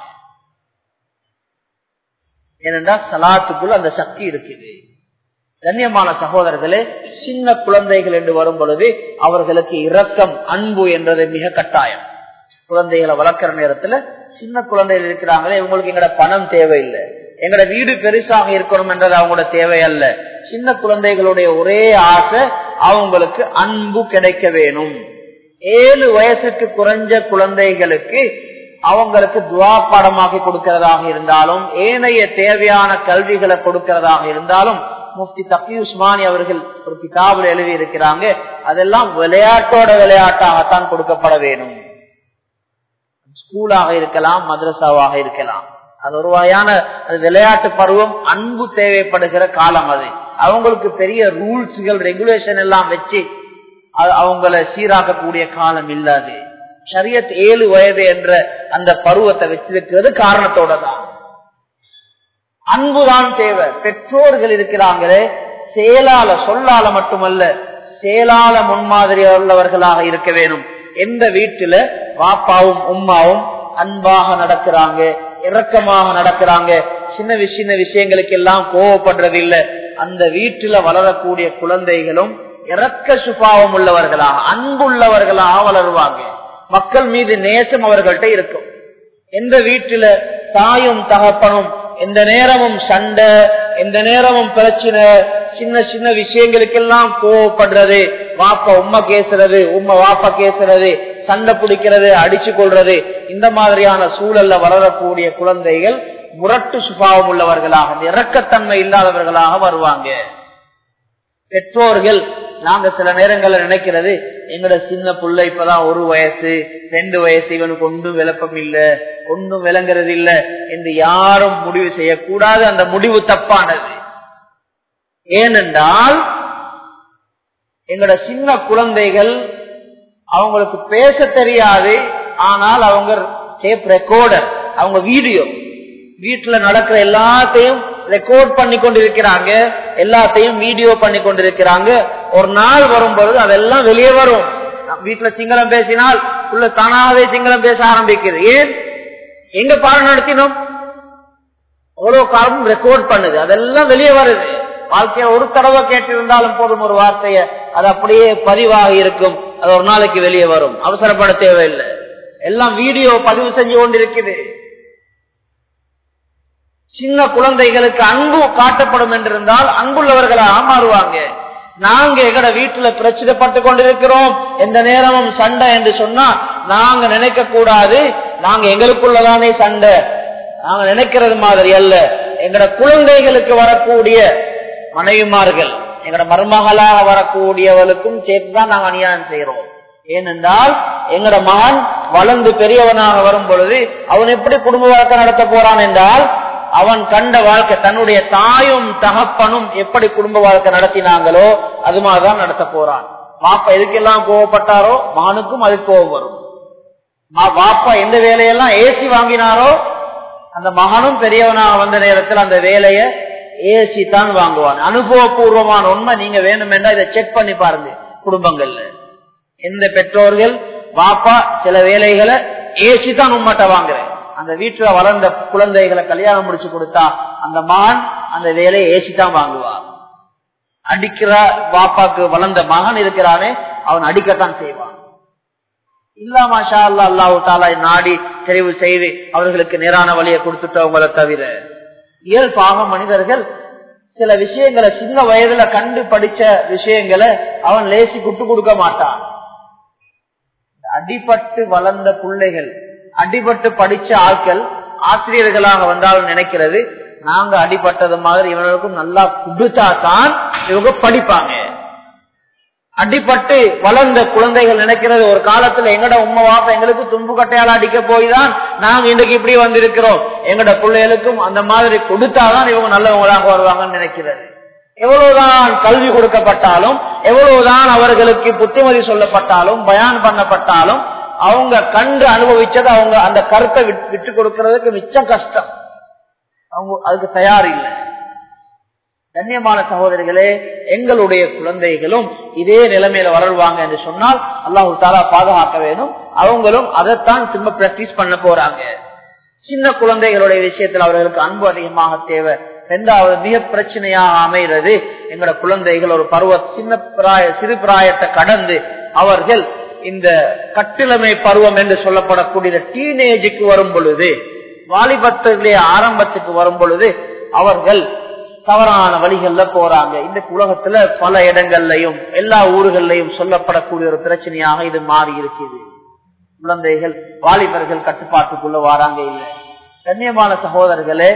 ஏனென்றால் சலாத்துக்குள் அந்த சக்தி இருக்குது கண்ணியமான சகோதரர்களே சின்ன குழந்தைகள் என்று வரும் பொழுது அவர்களுக்கு இரக்கம் அன்பு என்றது மிக கட்டாயம் குழந்தைகளை வளர்க்கிற நேரத்துல சின்ன குழந்தைகள் இருக்கிறாங்களே இவங்களுக்கு எங்கட பணம் தேவையில்லை எங்கட வீடு பெருசாக இருக்கணும் என்றது அவங்களோட தேவை அல்ல சின்ன குழந்தைகளுடைய ஒரே ஆசை அவங்களுக்கு அன்பு கிடைக்க வேணும் ஏழு வயசுக்கு குறைஞ்ச குழந்தைகளுக்கு அவங்களுக்கு துவா பாடமாக்கி கொடுக்கிறதாக இருந்தாலும் ஏனைய தேவையான கல்விகளை கொடுக்கிறதாக இருந்தாலும் முஃப்தி தப்பி உஸ்மானி அவர்கள் ஒரு கிதாபில் எழுதி இருக்கிறாங்க அதெல்லாம் விளையாட்டோட விளையாட்டாகத்தான் கொடுக்கப்பட வேணும் ஸ்கூலாக இருக்கலாம் மദ്രസാவாக இருக்கலாம் அது ஒரு வகையான விளையாட்டு பருவம் அன்பு தேவைப்படுகிற காலம் அது அவங்களுக்கு பெரிய ரூல்ஸ்கள் ரெகுலேஷன் எல்லாம் வச்சு அவங்கள சீராக்கக்கூடிய காலம் இல்லாது ஷரியத் ஏழு வயது என்ற அந்த பருவத்தை வச்சிருக்கிறது காரணத்தோட தான் அன்புதான் தேவை பெற்றோர்கள் இருக்கிறாங்களே செயலால சொல்லால மட்டுமல்ல செயலால முன்மாதிரி உள்ளவர்களாக இருக்க வேணும் எந்த வீட்டுல வாப்பாவும் உம்மாவும் அன்பாக நடக்கிறாங்க இரக்கமாக நடக்கிறாங்க சின்ன சின்ன விஷயங்களுக்கு எல்லாம் கோவப்படுறது இல்ல அந்த வீட்டுல வளரக்கூடிய குழந்தைகளும் இறக்க சுபாவம் உள்ளவர்களாக அன்புள்ளவர்களாக வளருவாங்க மக்கள் மீது நேசம் அவர்கள்ட்ட இருக்கும் எந்த வீட்டுல தாயும் தகப்பனும் எந்த நேரமும் சண்டை எந்த நேரமும் பிரச்சனை சின்ன சின்ன விஷயங்களுக்கெல்லாம் கோவப்படுறது வாப்பா உம்மா கேசுறது உம்மா வாப்பா கேசுறது சண்டை பிடிக்கிறது அடிச்சு கொள்றது இந்த மாதிரியான சூழல்ல வளரக்கூடிய குழந்தைகள் முரட்டு சுபாவம் உள்ளவர்களாக இறக்கத்தன்மை இல்லாதவர்களாக வருவாங்க பெற்றோர்கள் நாங்க சில நேரங்கள்ல நினைக்கிறது எங்கட சின்ன புள்ள இப்பதான் ஒரு வயசு ரெண்டு வயசு இவனுக்கு ஒன்றும் விளப்பம் இல்ல ஒன்றும் விளங்குறது இல்ல என்று யாரும் முடிவு செய்யக்கூடாது அந்த முடிவு தப்பானது ஏனென்றால் எங்கட சின்ன குழந்தைகள் அவங்களுக்கு பேச தெரியாது ஆனால் அவங்க டேப் ரெக்கார்டர் அவங்க வீடியோ வீட்டுல நடக்கிற எல்லாத்தையும் ரெக்கார்ட் பண்ணி கொண்டிருக்கிறாங்க எல்லாத்தையும் வீடியோ பண்ணி கொண்டிருக்கிறாங்க ஒரு நாள் வரும்பொழுது அதெல்லாம் வெளியே வரும் வீட்டுல சிங்களம் பேசினால் உள்ள தானாகவே சிங்களம் பேச ஆரம்பிக்குது ஏன் எங்க பாடம் நடத்தினோம் அவ்வளவு காலம் ரெக்கார்ட் பண்ணுது அதெல்லாம் வெளியே வருது வாழ்க்கைய ஒரு தடவை கேட்டிருந்தாலும் போதும் ஒரு வார்த்தைய அது அப்படியே பதிவாக இருக்கும் அது ஒரு நாளைக்கு வெளியே வரும் அவசரப்பட தேவையில்லை எல்லாம் வீடியோ பதிவு செஞ்சு கொண்டிருக்குது சின்ன குழந்தைகளுக்கு அன்பு காட்டப்படும் என்றிருந்தால் அன்புள்ளவர்களாக மாறுவாங்க நாங்க எங்கட வீட்டுல பிரச்சனைப்பட்டு கொண்டிருக்கிறோம் எந்த நேரமும் சண்டை என்று சொன்னா நாங்க நினைக்க கூடாது நாங்க எங்களுக்குள்ளதானே சண்டை நாங்க நினைக்கிறது மாதிரி அல்ல எங்கட குழந்தைகளுக்கு வரக்கூடிய மனைவிமார்கள் எங்கட மருமகளாக வரக்கூடியவளுக்கும் சேர்த்துதான் நாங்க அநியாயம் செய்யறோம் ஏனென்றால் எங்கட மகன் வளர்ந்து பெரியவனாக வரும் பொழுது அவன் எப்படி குடும்ப வாழ்க்கை நடத்த போறான் என்றால் அவன் கண்ட வாழ்க்கை தன்னுடைய தாயும் தகப்பனும் எப்படி குடும்ப வாழ்க்கை நடத்தினாங்களோ அது மாதிரிதான் நடத்த போறான் வாப்பா எதுக்கெல்லாம் கோவப்பட்டாரோ மகனுக்கும் அது கோவம் வரும் வாப்பா எந்த வேலையெல்லாம் ஏசி வாங்கினாரோ அந்த மகனும் பெரியவனாக வந்த நேரத்தில் அந்த வேலையை ஏசி தான் வாங்குவான் அனுபவபூர்வமான உண்மை நீங்க வேணும் என்றா இதை செக் பண்ணி பாருங்க குடும்பங்கள்ல எந்த பெற்றோர்கள் வாப்பா சில வேலைகளை ஏசி தான் உண்மட்ட வாங்குறேன் அந்த வீட்டுல வளர்ந்த குழந்தைகளை கல்யாணம் முடிச்சு கொடுத்தா அந்த மகன் அந்த வேலையை ஏசி தான் வாங்குவான் அடிக்கிற பாப்பாக்கு வளர்ந்த மகன் இருக்கிறானே அவன் அடிக்கத்தான் செய்வான் இல்லாமா ஷா அல்லா அல்லாஹு தாலா நாடி தெரிவு செய்து அவர்களுக்கு நேரான வழியை கொடுத்துட்டவங்களை தவிர இயல்பாக மனிதர்கள் சில விஷயங்களை சின்ன வயதுல கண்டு படிச்ச விஷயங்களை அவன் லேசி குட்டு கொடுக்க மாட்டான் அடிபட்டு வளர்ந்த பிள்ளைகள் அடிபட்டு படிச்ச ஆட்கள் ஆசிரியர்களாக வந்தாலும் நினைக்கிறது நாங்க அடிபட்டது மாதிரி இவனுக்கும் நல்லா கொடுத்தா தான் இவங்க படிப்பாங்க அடிப்பட்டு வளர்ந்த குழந்தைகள் நினைக்கிறது ஒரு காலத்துல எங்கட உண்மை வாப்ப எங்களுக்கு தும்பு கட்டையால அடிக்க போய் தான் நாங்க இன்றைக்கு இப்படி வந்திருக்கிறோம் எங்கட பிள்ளைகளுக்கும் அந்த மாதிரி கொடுத்தாதான் இவங்க நல்லவங்களாக வருவாங்கன்னு நினைக்கிறது எவ்வளவுதான் கல்வி கொடுக்கப்பட்டாலும் எவ்வளவுதான் அவர்களுக்கு புத்திமதி சொல்லப்பட்டாலும் பயான் பண்ணப்பட்டாலும் அவங்க கண்டு அனுபவிச்சது அவங்க அந்த கருத்தை விட்டு கொடுக்கறதுக்கு மிச்சம் கஷ்டம் அவங்க அதுக்கு தயார் இல்லை கண்ணியமான சகோதரிகளே எங்களுடைய குழந்தைகளும் இதே நிலைமையில வளருவாங்க என்று சொன்னால் அல்லாஹு தாலா பாதுகாக்க வேணும் அவங்களும் அதைத்தான் திரும்ப பிராக்டிஸ் பண்ண போறாங்க சின்ன குழந்தைகளுடைய விஷயத்தில் அவர்களுக்கு அன்பு அதிகமாக தேவை இரண்டாவது மிக பிரச்சனையாக அமைகிறது எங்களோட குழந்தைகள் ஒரு பருவ சின்ன பிராய சிறு பிராயத்தை கடந்து அவர்கள் இந்த கட்டிலமை பருவம் என்று சொல்லப்படக்கூடிய டீனேஜுக்கு வரும் பொழுது வாலிபத்திலே ஆரம்பத்துக்கு வரும் பொழுது அவர்கள் தவறான வழிகள்ல போறாங்க இந்த உலகத்துல பல இடங்கள்லயும் எல்லா ஊர்கள்லயும் சொல்லப்படக்கூடிய ஒரு பிரச்சனையாக இது மாறி இருக்குது குழந்தைகள் வாலிபர்கள் கட்டுப்பாட்டுக்குள்ள வாராங்க இல்லை கண்ணியமான சகோதரர்களே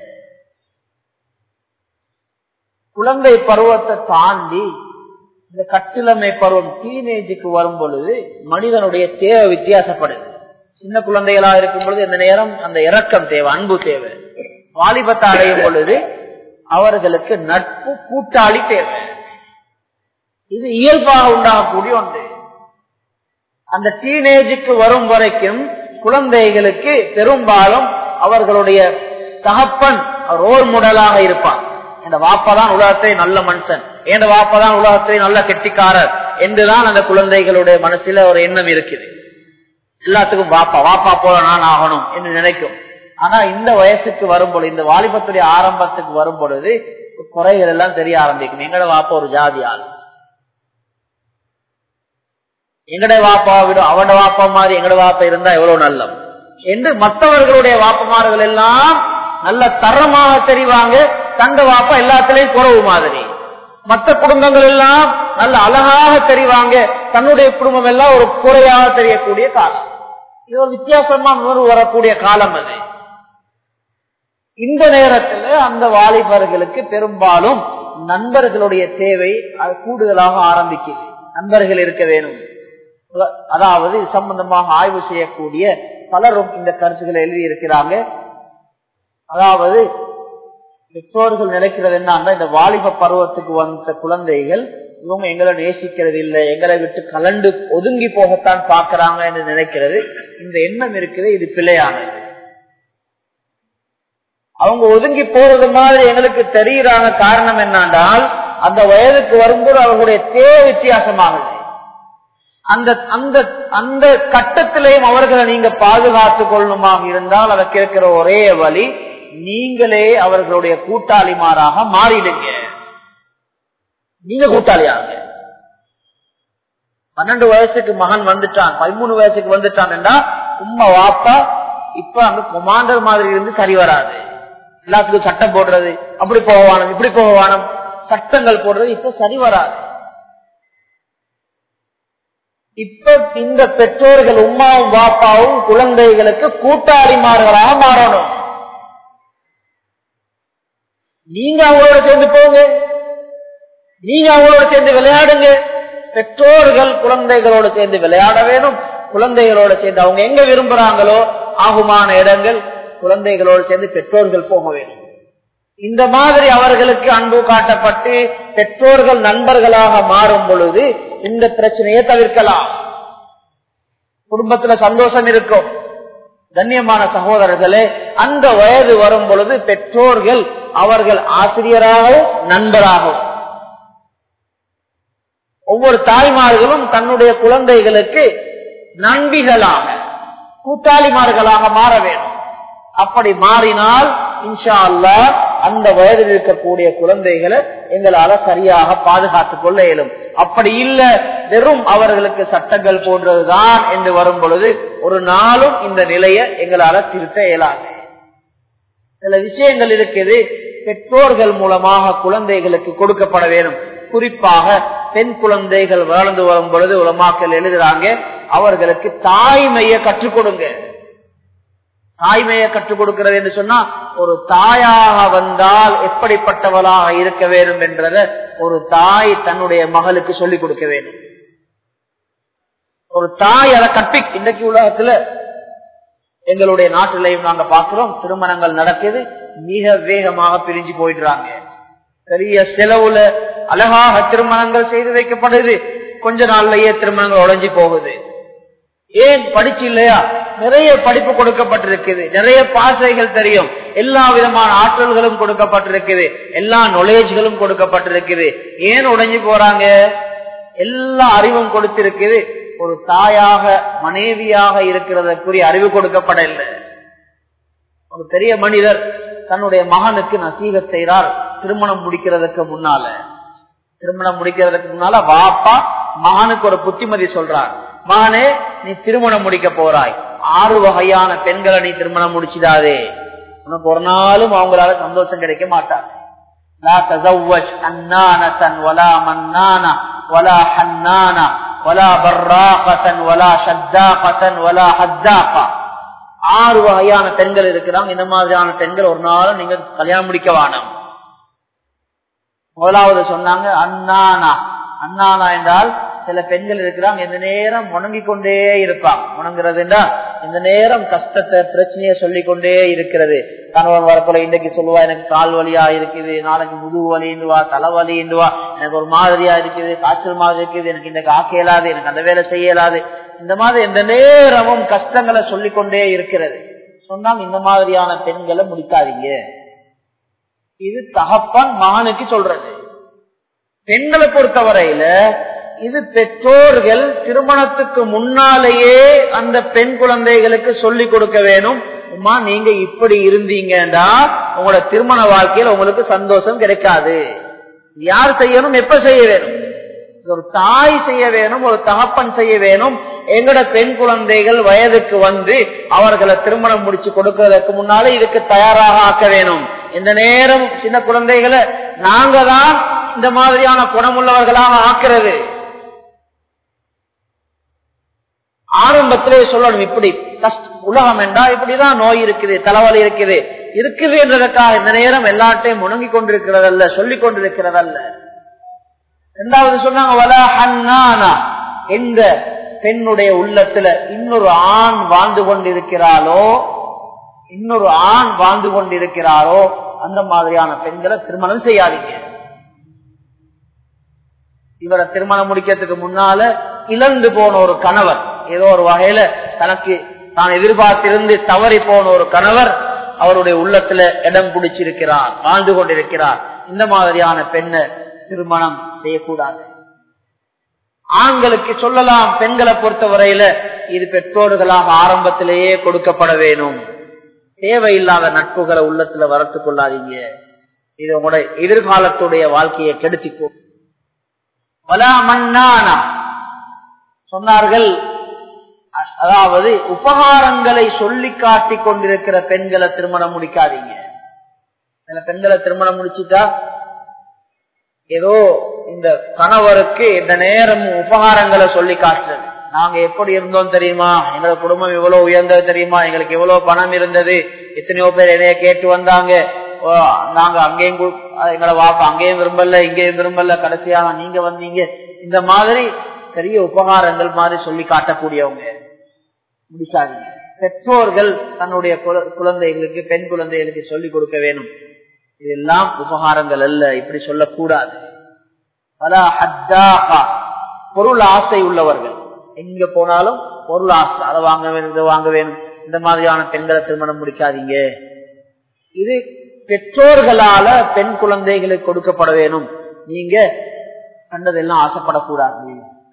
குழந்தை பருவத்தை தாண்டி இந்த கட்டிலமை பருவம் டீனேஜுக்கு வரும் பொழுது மனிதனுடைய தேவை வித்தியாசப்படுது சின்ன குழந்தைகளா இருக்கும் பொழுது இந்த நேரம் அந்த இரக்கம் தேவை அன்பு தேவை வாலிபத்தை அடையும் பொழுது அவர்களுக்கு நட்பு கூட்டாளி தேவை இது இயல்பாக உண்டாகக்கூடிய ஒன்று அந்த டீனேஜுக்கு வரும் வரைக்கும் குழந்தைகளுக்கு பெரும்பாலும் அவர்களுடைய தகப்பன் ரோல் மாடலாக இருப்பான் இந்த வாப்பதான் உலகத்தை நல்ல மனுஷன் என் வாப்பதான் உலகத்தை நல்ல கெட்டிக்காரர் என்றுதான் அந்த குழந்தைகளுடைய மனசுல ஒரு எண்ணம் இருக்குது எல்லாத்துக்கும் வாப்பா வாப்பா போல நான் ஆகணும் என்று நினைக்கும் ஆனா இந்த வயசுக்கு வரும்பொழுது இந்த வாலிபத்துடைய ஆரம்பத்துக்கு வரும் பொழுது குறைகள் எல்லாம் தெரிய ஆரம்பிக்கும் எங்கட வாப்பா ஒரு ஜாதி ஆள் எங்கட வாப்பா விட அவட வாப்பா மாதிரி எங்கட வாப்பா இருந்தா எவ்வளவு நல்லம் என்று மற்றவர்களுடைய வாப்பமார்கள் எல்லாம் நல்ல தரமாக தெரிவாங்க தங்க வாப்பா எல்லாத்திலையும் குறவு மாதிரி மற்ற குடும்பங்கள் எல்லாம் நல்ல அழகாக தெரிவாங்க தன்னுடைய குடும்பம் எல்லாம் ஒரு குறையாக தெரியக்கூடிய காலம் இது ஒரு வித்தியாசமா உணர்வு வரக்கூடிய காலம் அது இந்த நேரத்தில் அந்த வாலிபர்களுக்கு பெரும்பாலும் நண்பர்களுடைய தேவை அது கூடுதலாக ஆரம்பிக்குது நண்பர்கள் இருக்க வேணும் அதாவது இது சம்பந்தமாக ஆய்வு செய்யக்கூடிய பலரும் இந்த கருத்துக்களை எழுதி இருக்கிறாங்க அதாவது பெற்றோர்கள் நினைக்கிறது என்னன்னா இந்த வாலிப பருவத்துக்கு வந்த குழந்தைகள் இவங்க எங்களை நேசிக்கிறது இல்லை எங்களை விட்டு கலண்டு ஒதுங்கி போகத்தான் பாக்குறாங்க என்று நினைக்கிறது இந்த எண்ணம் இருக்குது இது பிழையானது அவங்க ஒதுங்கி போறது மாதிரி எங்களுக்கு தெரிகிறாங்க காரணம் என்னன்றால் அந்த வயதுக்கு வரும்போது அவர்களுடைய தேவை வித்தியாசமாகுது அந்த அந்த அந்த கட்டத்திலையும் அவர்களை நீங்க பாதுகாத்துக் கொள்ளணுமாக இருந்தால் அதை கேட்கிற ஒரே வழி நீங்களே அவர்களுடைய கூட்டாளிமாராக மாறிடுங்க நீங்க கூட்டாளியாங்க பன்னெண்டு வயசுக்கு மகன் வந்துட்டான் பதிமூணு வயசுக்கு வந்துட்டான்டா உம்மா வாப்பா இப்ப அங்க கொமாண்டர் மாதிரி இருந்து சரி வராது எல்லாத்துக்கும் சட்டம் போடுறது அப்படி போகவானம் இப்படி போகவானம் சட்டங்கள் போடுறது இப்ப சரி வராது இப்ப இந்த பெற்றோர்கள் உமாவும் பாப்பாவும் குழந்தைகளுக்கு கூட்டாளிமார்களாக மாறணும் நீங்க அவங்களோட சேர்ந்து போங்க நீங்க அவங்களோட சேர்ந்து விளையாடுங்க பெற்றோர்கள் குழந்தைகளோட சேர்ந்து விளையாட வேணும் குழந்தைகளோட சேர்ந்து அவங்க எங்க விரும்புறாங்களோ ஆகுமான இடங்கள் குழந்தைகளோடு சேர்ந்து பெற்றோர்கள் போக வேண்டும் இந்த மாதிரி அவர்களுக்கு அன்பு காட்டப்பட்டு பெற்றோர்கள் நண்பர்களாக மாறும் பொழுது இந்த பிரச்சனையை தவிர்க்கலாம் குடும்பத்துல சந்தோஷம் இருக்கும் கண்ணியமான சகோதரர்களே அந்த வயது வரும் பொழுது பெற்றோர்கள் அவர்கள் ஆசிரியராகவும் நண்பராகவும் ஒவ்வொரு தாய்மார்களும் தன்னுடைய குழந்தைகளுக்கு நண்பிகளாக கூட்டாளிமார்களாக மாற வேண்டும் அப்படி மாறினால் இன்ஷா அல்லா அந்த வயதில் இருக்கக்கூடிய குழந்தைகளை எங்களால சரியாக பாதுகாத்துக் கொள்ள இயலும் அப்படி இல்ல வெறும் அவர்களுக்கு சட்டங்கள் போன்றதுதான் என்று வரும் பொழுது ஒரு நாளும் இந்த நிலையை எங்களால திருத்த இயலாது சில விஷயங்கள் இருக்குது பெற்றோர்கள் மூலமாக குழந்தைகளுக்கு கொடுக்கப்பட வேண்டும் குறிப்பாக பெண் குழந்தைகள் வளர்ந்து வரும் பொழுது உலமாக்கள் எழுதுறாங்க அவர்களுக்கு தாய்மையை கற்றுக் கொடுங்க தாய்மையை கற்றுக் கொடுக்கிறது என்று சொன்னா ஒரு தாயாக வந்தால் எப்படிப்பட்டவளாக இருக்க வேண்டும் என்றத ஒரு தாய் தன்னுடைய மகளுக்கு சொல்லிக் கொடுக்க வேண்டும் ஒரு தாய் அதை கற்பி இன்றைக்கு உலகத்துல எங்களுடைய நாட்டிலையும் நாங்க பாக்குறோம் திருமணங்கள் நடக்குது மிக வேகமாக பிரிஞ்சு போயிடுறாங்க பெரிய செலவுல அழகாக திருமணங்கள் செய்து வைக்கப்படுது கொஞ்ச நாள்லயே திருமணங்கள் உழைஞ்சி போகுது ஏன் படிச்சு இல்லையா நிறைய படிப்பு கொடுக்கப்பட்டிருக்குது நிறைய பாசைகள் தெரியும் எல்லா விதமான ஆற்றல்களும் கொடுக்கப்பட்டிருக்குது எல்லா நாலேஜ்களும் கொடுக்கப்பட்டிருக்குது ஏன் உடைஞ்சு போறாங்க எல்லா அறிவும் கொடுத்திருக்குது ஒரு தாயாக மனைவியாக இருக்கிறதற்குரிய அறிவு கொடுக்கப்படவில்லை ஒரு பெரிய மனிதர் தன்னுடைய மகனுக்கு நசீக செய்கிறார் திருமணம் முடிக்கிறதுக்கு முன்னால திருமணம் முடிக்கிறதுக்கு முன்னால வாப்பா மகனுக்கு ஒரு புத்திமதி சொல்றார் மகனே நீ திருமணம் முடிக்க போறாய் ஆறு வகையான பெண்களை நீ திருமணம் முடிச்சிடாதே உனக்கு ஒரு நாளும் அவங்களால சந்தோஷம் கிடைக்க மாட்டார் لا تزوج حنانة ولا منانة ولا حنانة ولا براقة ولا شداقة ولا حداقة ஆறு வகையான பெண்கள் இருக்கிறாங்க இந்த மாதிரியான பெண்கள் ஒரு நாள் நீங்க கல்யாணம் முடிக்க வேணும் முதலாவது சொன்னாங்க அண்ணானா அண்ணானா என்றால் சில பெண்கள் இருக்கிறாங்க இந்த நேரம் முணங்கிக் கொண்டே இருப்பாங்க முணங்குறது என்றால் இந்த நேரம் கஷ்டத்தை பிரச்சனையை சொல்லிக் கொண்டே இருக்கிறது கணவன் வரப்போல இன்னைக்கு சொல்லுவா எனக்கு கால் வலியா இருக்குது நாளைக்கு முதுகு வலின்னுவா தலைவலின்னுவா எனக்கு ஒரு மாதிரியா இருக்குது காய்ச்சல் மாதிரி இருக்குது எனக்கு இன்னைக்கு ஆக்க இயலாது எனக்கு அந்த வேலை செய்ய இயலாது இந்த மாதிரி இந்த நேரமும் கஷ்டங்களை சொல்லிக் கொண்டே இருக்கிறது சொன்னால் இந்த மாதிரியான பெண்களை முடிக்காதீங்க இது தகப்பன் மகனுக்கு சொல்றது பெண்களை பொறுத்தவரையில இது பெற்றோர்கள் திருமணத்துக்கு முன்னாலேயே அந்த பெண் குழந்தைகளுக்கு சொல்லிக் கொடுக்க வேணும் உமா நீங்க இப்படி இருந்தீங்கன்னா உங்களோட திருமண வாழ்க்கையில உங்களுக்கு சந்தோஷம் கிடைக்காது யார் செய்யணும் எப்ப செய்ய வேணும் ஒரு தாய் செய்ய வேணும் ஒரு தகப்பன் செய்ய வேணும் எங்கட பெண் குழந்தைகள் வயதுக்கு வந்து அவர்களை திருமணம் முடிச்சு கொடுக்கறதுக்கு முன்னாலே இதுக்கு தயாராக ஆக்க வேணும் இந்த நேரம் சின்ன குழந்தைகளை நாங்க தான் இந்த மாதிரியான குணமுள்ளவர்களாக ஆக்கிறது ஆரம்பத்திலே சொல்லணும் இப்படி கஷ்ட உலகம் என்றா இப்படிதான் நோய் இருக்குது தலைவலி இருக்குது இருக்குது என்றதற்காக இந்த நேரம் எல்லாட்டையும் முணங்கி கொண்டிருக்கிறதல்ல சொல்லிக் கொண்டிருக்கிறதல்ல இரண்டாவது சொன்னாங்க வல ஹன்னானா எந்த பெண்ணுடைய உள்ளத்துல இன்னொரு ஆண் வாழ்ந்து கொண்டிருக்கிறாளோ இன்னொரு ஆண் வாழ்ந்து கொண்டிருக்கிறாரோ அந்த மாதிரியான பெண்களை திருமணம் செய்யாதீங்க இவரை திருமணம் முடிக்கிறதுக்கு முன்னால இழந்து போன ஒரு கணவர் ஏதோ ஒரு வகையில தனக்கு தான் எதிர்பார்த்திருந்து தவறி போன ஒரு கணவர் அவருடைய உள்ளத்துல இடம் பிடிச்சிருக்கிறார் வாழ்ந்து கொண்டிருக்கிறார் இந்த மாதிரியான பெண்ணை திருமணம் செய்யக்கூடாது ஆண்களுக்கு சொல்லலாம் பெண்களை பொறுத்தவரையில இது பெற்றோர்களாக ஆரம்பத்திலேயே கொடுக்கப்பட வேணும் தேவையில்லாத நட்புகளை உள்ளத்துல வளர்த்துக் கொள்ளாதீங்க இது உங்களுடைய எதிர்காலத்துடைய வாழ்க்கையை கெடுத்திக்கும் சொன்னார்கள் அதாவது உபகாரங்களை சொல்லி காட்டி கொண்டிருக்கிற பெண்களை திருமணம் முடிக்காதீங்க சில பெண்களை திருமணம் முடிச்சுட்டா ஏதோ இந்த கணவருக்கு இந்த நேரம் உபகாரங்களை சொல்லி காட்டுறது நாங்க எப்படி இருந்தோம் தெரியுமா எங்களோட குடும்பம் எவ்வளவு உயர்ந்தது தெரியுமா எங்களுக்கு எவ்வளவு பணம் இருந்தது எத்தனையோ பேர் என்னைய கேட்டு வந்தாங்க நாங்க அங்கேயும் எங்களை வாப்பா அங்கேயும் விரும்பல இங்கேயும் விரும்பல கடைசியாக நீங்க வந்தீங்க இந்த மாதிரி பெரிய உபகாரங்கள் மாதிரி சொல்லி காட்டக்கூடியவங்க முடிக்காதீங்க பெற்றோர்கள் தன்னுடைய குழந்தைகளுக்கு பெண் குழந்தைகளுக்கு சொல்லிக் கொடுக்க வேணும் இதெல்லாம் உபகாரங்கள் அல்ல இப்படி சொல்லக்கூடாது பொருள் ஆசை உள்ளவர்கள் எங்க போனாலும் பொருள் ஆசை அதை வாங்க வேணும் இதை வாங்க வேணும் இந்த மாதிரியான பெண்களை திருமணம் முடிக்காதீங்க இது பெற்றோர்களால பெண் குழந்தைகளுக்கு கொடுக்கப்பட வேணும் நீங்க கண்டதெல்லாம் ஆசைப்படக்கூடாது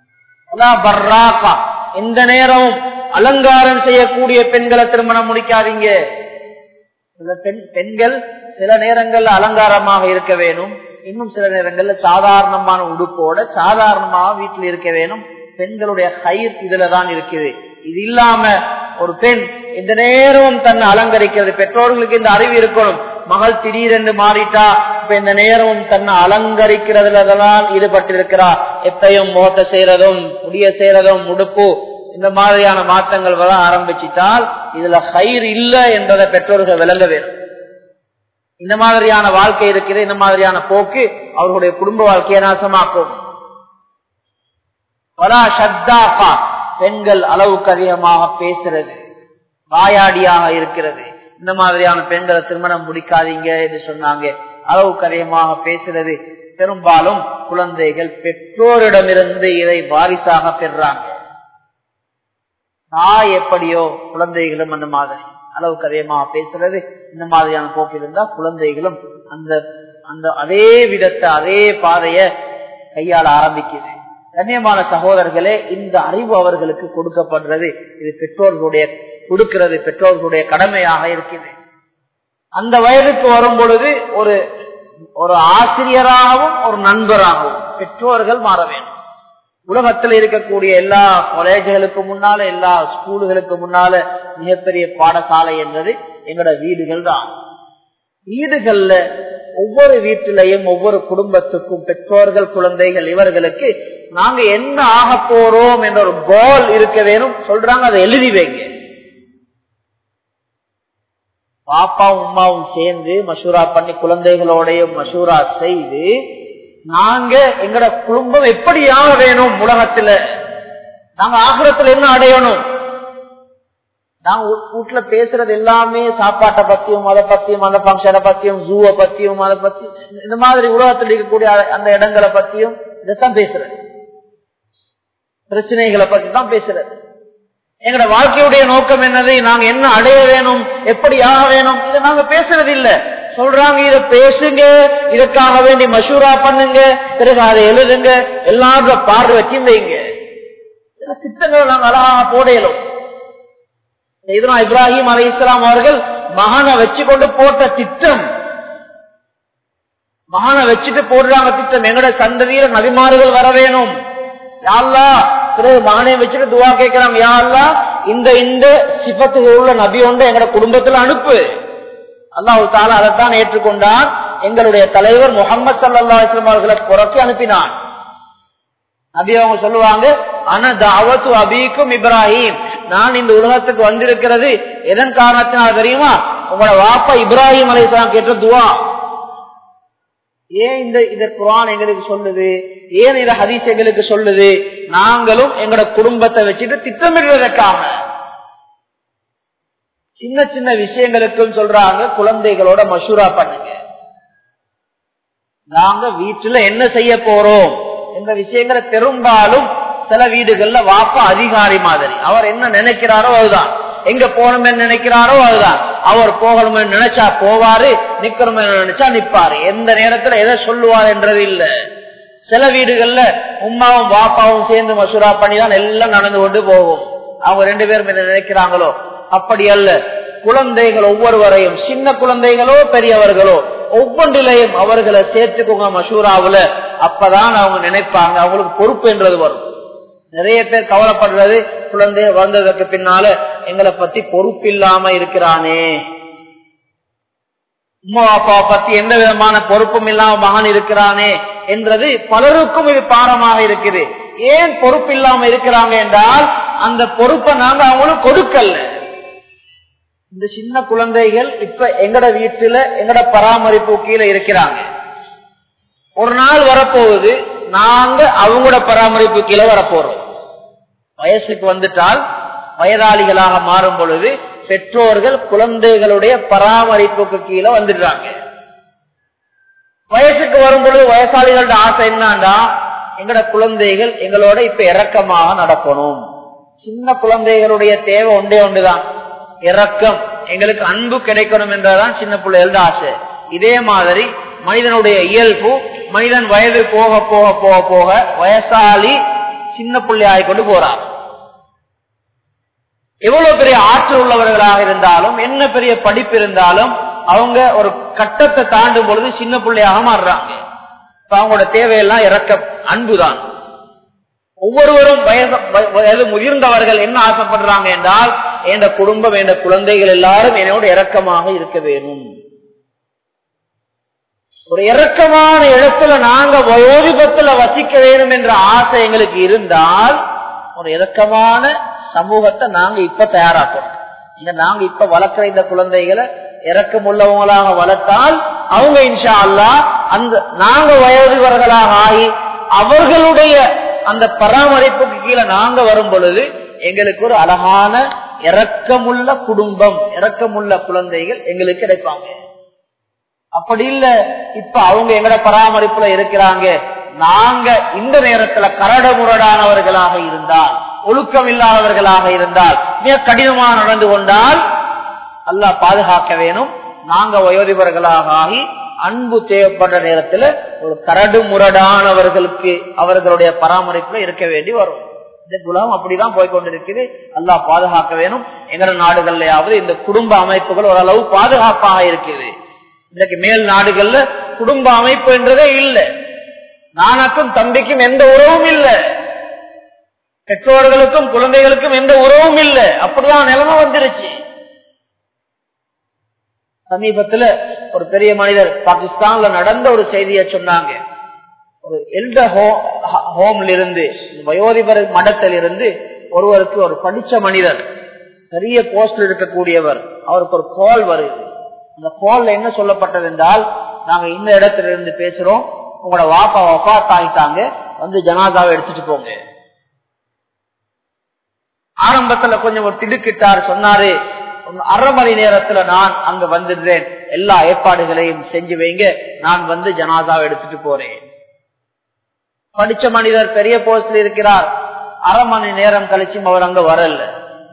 எந்த நேரமும் அலங்காரம் செய்யக்கூடிய பெண்களை திருமணம் முடிக்காதீங்க சில பெண் பெண்கள் சில நேரங்கள்ல அலங்காரமாக இருக்க வேணும் இன்னும் சில நேரங்கள்ல சாதாரணமான உடுப்போட சாதாரணமாக வீட்டில் இருக்க வேணும் பெண்களுடைய கயிர் இதுலதான் இருக்குது இது இல்லாம ஒரு பெண் இந்த நேரம் தன்னை அலங்கரிக்கிறது பெற்றோர்களுக்கு இந்த அறிவு இருக்கணும் மகள் திடீரென்று மாறிட்டா இப்ப இந்த நேரம் தன்னை அலங்கரிக்கிறதுலதான் ஈடுபட்டிருக்கிறார் எப்பையும் முகத்தை செய்யறதும் முடிய செய்யறதும் உடுப்பு இந்த மாதிரியான மாற்றங்கள் வர ஆரம்பிச்சிட்டால் இதுல கயிறு இல்லை என்பதை பெற்றோர்கள் விளங்க வேண்டும் இந்த மாதிரியான வாழ்க்கை இருக்கிற இந்த மாதிரியான போக்கு அவர்களுடைய குடும்ப வாழ்க்கையை நாசமாக்கும் பெண்கள் அளவுக்கு அதிகமாக பேசுறது வாயாடியாக இருக்கிறது இந்த மாதிரியான பெண்களை திருமணம் முடிக்காதீங்க என்று சொன்னாங்க அளவுக்கு அதிகமாக பேசுறது பெரும்பாலும் குழந்தைகள் பெற்றோரிடமிருந்து இதை வாரிசாக பெறாங்க தாய் எப்படியோ குழந்தைகளும் அந்த மாதிரி அளவுக்கு அதிகமாக பேசுறது இந்த மாதிரியான போக்கு இருந்தா குழந்தைகளும் அந்த அந்த அதே விதத்தை அதே பாதைய கையாள ஆரம்பிக்குது கண்ணியமான சகோதரர்களே இந்த அறிவு அவர்களுக்கு கொடுக்கப்படுறது இது பெற்றோர்களுடைய கொடுக்கிறது பெற்றோர்களுடைய கடமையாக இருக்குது அந்த வயதுக்கு வரும் பொழுது ஒரு ஒரு ஆசிரியராகவும் ஒரு நண்பராகவும் பெற்றோர்கள் மாற வேண்டும் உலகத்தில் இருக்கக்கூடிய எல்லா காலேஜுகளுக்கு முன்னால எல்லா ஸ்கூலுகளுக்கு முன்னால மிகப்பெரிய பாடசாலை என்பது எங்களோட வீடுகள் தான் வீடுகள்ல ஒவ்வொரு வீட்டிலையும் ஒவ்வொரு குடும்பத்துக்கும் பெற்றோர்கள் குழந்தைகள் இவர்களுக்கு நாங்க என்ன ஆக போறோம் என்ற ஒரு கோல் இருக்க வேணும் சொல்றாங்க அதை எழுதி வைங்க பாப்பாவும் உமாவும் சேர்ந்து மசூரா பண்ணி குழந்தைகளோடையும் மசூரா செய்து நாங்க எங்கட குடும்பம் எப்படியாக வேணும் உலகத்துல நாங்க ஆகிரத்துல என்ன அடையணும் நாங்க வீட்டுல பேசுறது எல்லாமே சாப்பாட்டை பத்தியும் அதை பத்தியும் அந்த பங்கனை பத்தியும் ஜூவை பத்தியும் அதை பத்தி இந்த மாதிரி உலகத்தில் இருக்கக்கூடிய அந்த இடங்களை பத்தியும் இதைத்தான் பேசுறது பிரச்சனைகளை பத்தி தான் பேசுறது எங்கட வாழ்க்கையுடைய நோக்கம் என்னது நாங்க என்ன அடைய வேணும் எப்படி ஆக வேணும் இதை நாங்க பேசுறது இல்ல சொல்றாங்க இத பேசுங்க இதற்காக வேண்டி மஷூரா பண்ணுங்க பிறகு அதை எழுதுங்க எல்லாரும் பார்வை வச்சு வைங்க சில திட்டங்களை நாங்க அழகாக போடையலும் இதனா இப்ராஹிம் அலி இஸ்லாம் அவர்கள் மகனை வச்சு கொண்டு போட்ட திட்டம் மகனை வச்சுட்டு போடுறாங்க திட்டம் எங்கட சந்ததியில நபிமாறுகள் வர வேணும் யாழ்லா பிறகு மகனை வச்சுட்டு துவா கேட்கிறாங்க யாழ்லா இந்த இந்த சிபத்துகள் உள்ள நபி ஒன்று எங்கட குடும்பத்துல அனுப்பு அல்லாஹு தாலா அதைத்தான் ஏற்றுக்கொண்டான் எங்களுடைய தலைவர் முகமது சல்லா இஸ்லாம் அவர்களை புறக்கி அனுப்பினான் நபி அவங்க சொல்லுவாங்க ஆனா தாவத்து அபீக்கும் இப்ராஹிம் நான் இந்த உலகத்துக்கு வந்திருக்கிறது எதன் காரணத்தினால் தெரியுமா உங்களோட வாப்பா இப்ராஹிம் அலைஹிஸ்ஸலாம் கேட்ட துவா ஏன் இந்த இந்த குரான் எங்களுக்கு சொல்லுது ஏன் இந்த ஹதீஸ் எங்களுக்கு சொல்லுது நாங்களும் எங்களோட குடும்பத்தை வச்சுட்டு திட்டமிடுவதற்காக சின்ன சின்ன விஷயங்களுக்கும் சொல்றாங்க குழந்தைகளோட மசூரா பண்ணுங்க நாங்க வீட்டுல என்ன செய்ய போறோம் இந்த விஷயங்களை பெரும்பாலும் சில வீடுகள்ல வாப்பா அதிகாரி மாதிரி அவர் என்ன நினைக்கிறாரோ அதுதான் எங்க போகணும்னு நினைக்கிறாரோ அதுதான் அவர் போகணும்னு நினைச்சா போவாரு நிக்கணும்னு நினைச்சா நிப்பாரு எந்த நேரத்துல எதை சொல்லுவார் என்றது இல்ல சில வீடுகள்ல உமாவும் பாப்பாவும் சேர்ந்து மசூரா பண்ணி தான் எல்லாம் நடந்து கொண்டு போகும் அவங்க ரெண்டு பேரும் என்ன நினைக்கிறாங்களோ அப்படி அல்ல குழந்தைகள் ஒவ்வொருவரையும் சின்ன குழந்தைகளோ பெரியவர்களோ ஒவ்வொன்றிலையும் அவர்களை சேர்த்துக்கோங்க மசூராவுல அப்பதான் அவங்க நினைப்பாங்க அவங்களுக்கு பொறுப்பு என்றது வரும் நிறைய பேர் கவலைப்படுறது குழந்தை வந்ததற்கு பின்னால எங்களை பத்தி பொறுப்பு இல்லாம இருக்கிறானே உமா அப்பாவை பத்தி எந்த விதமான பொறுப்பும் இல்லாம மகன் இருக்கிறானே என்றது பலருக்கும் இது பாரமாக இருக்குது ஏன் பொறுப்பு இல்லாம இருக்கிறாங்க என்றால் அந்த பொறுப்பை நாங்க அவங்களுக்கு கொடுக்கல இந்த சின்ன குழந்தைகள் இப்ப எங்கட வீட்டுல எங்கட பராமரிப்பு கீழே இருக்கிறாங்க ஒரு நாள் வரப்போகுது நாங்க அவங்களோட பராமரிப்பு கீழே வரப்போறோம் வயசுக்கு வந்துட்டால் வயதாளிகளாக மாறும் பொழுது பெற்றோர்கள் குழந்தைகளுடைய பராமரிப்புக்கு கீழே வந்துடுறாங்க வயசுக்கு வரும் பொழுது வயசாளிகளோட ஆசை என்னன்னா எங்கட குழந்தைகள் எங்களோட இப்ப இறக்கமாக நடக்கணும் சின்ன குழந்தைகளுடைய தேவை ஒன்றே ஒன்றுதான் இறக்கம் எங்களுக்கு அன்பு கிடைக்கணும் என்றதான் சின்ன பிள்ளைகளோட ஆசை இதே மாதிரி மனிதனுடைய இயல்பு மனிதன் வயது போக போக போக போக வயசாளி சின்ன பிள்ளை ஆகிக்கொண்டு போறார் எவ்வளவு பெரிய ஆற்றல் உள்ளவர்களாக இருந்தாலும் என்ன பெரிய படிப்பு இருந்தாலும் அவங்க ஒரு கட்டத்தை தாண்டும் பொழுது சின்ன பிள்ளையாக மாறுறாங்க அவங்களோட தேவையெல்லாம் இறக்க அன்புதான் ஒவ்வொருவரும் வயது வயது முதிர்ந்தவர்கள் என்ன ஆசைப்படுறாங்க என்றால் என்ற குடும்பம் என்ற குழந்தைகள் எல்லாரும் என்னோட இறக்கமாக இருக்க வேணும் ஒரு இறக்கமான இடத்துல நாங்க வயோதிபத்துல வசிக்க வேண்டும் என்ற ஆசை எங்களுக்கு இருந்தால் ஒரு இறக்கமான சமூகத்தை நாங்க இப்ப தயாராக்கணும் இந்த நாங்க இப்ப வளர்க்கிற இந்த குழந்தைகளை இறக்கம் உள்ளவங்களாக வளர்த்தால் அவங்க இன்ஷா அல்லா அந்த நாங்க வயோதிபர்களாக ஆகி அவர்களுடைய அந்த பராமரிப்புக்கு கீழே நாங்க வரும் பொழுது எங்களுக்கு ஒரு அழகான இறக்கமுள்ள குடும்பம் இறக்கமுள்ள குழந்தைகள் எங்களுக்கு கிடைப்பாங்க அப்படி இல்ல இப்ப அவங்க எங்கட பராமரிப்புல இருக்கிறாங்க நாங்க இந்த நேரத்துல கரட முரடானவர்களாக இருந்தால் ஒழுக்கம் இல்லாதவர்களாக இருந்தால் மிக கடினமாக நடந்து கொண்டால் அல்லாஹ் பாதுகாக்க வேணும் நாங்க வயோதிபர்களாக ஆகி அன்பு தேவைப்படுற நேரத்துல ஒரு கரடு முரடானவர்களுக்கு அவர்களுடைய பராமரிப்புல இருக்க வேண்டி வரும் இந்த குலம் அப்படிதான் போய்கொண்டிருக்குது அல்லாஹ் பாதுகாக்க வேணும் எங்கட நாடுகள்லயாவது இந்த குடும்ப அமைப்புகள் ஓரளவு பாதுகாப்பாக இருக்குது இன்னைக்கு மேல் நாடுகள்ல குடும்ப அமைப்பு என்றதே இல்லை நானுக்கும் தம்பிக்கும் எந்த உறவும் இல்லை பெற்றோர்களுக்கும் குழந்தைகளுக்கும் எந்த உறவும் இல்லை அப்படிதான் நிலைமை வந்துருச்சு சமீபத்துல ஒரு பெரிய மனிதர் பாகிஸ்தான்ல நடந்த ஒரு செய்தியை சொன்னாங்க ஒரு எல்ட ஹோம்ல இருந்து வயோதிபர் மடத்தில் இருந்து ஒருவருக்கு ஒரு படிச்ச மனிதர் பெரிய போஸ்ட்ல இருக்கக்கூடியவர் அவருக்கு ஒரு கால் வருது அந்த கால்ல என்ன சொல்லப்பட்டது என்றால் நாங்க இந்த இடத்துல இருந்து பேசுறோம் உங்களோட வாப்பா வஃத் ஆகிட்டாங்க வந்து ஜனாதாவை எடுத்துட்டு போங்க ஆரம்பத்துல கொஞ்சம் ஒரு திடுக்கிட்டார் சொன்னாரு அரை மணி நேரத்துல நான் அங்க வந்துடுறேன் எல்லா ஏற்பாடுகளையும் செஞ்சு வைங்க நான் வந்து ஜனாதாவை எடுத்துட்டு போறேன் படிச்ச மனிதர் பெரிய போஸ்ட்ல இருக்கிறார் அரை மணி நேரம் கழிச்சும் அவர் அங்க வரல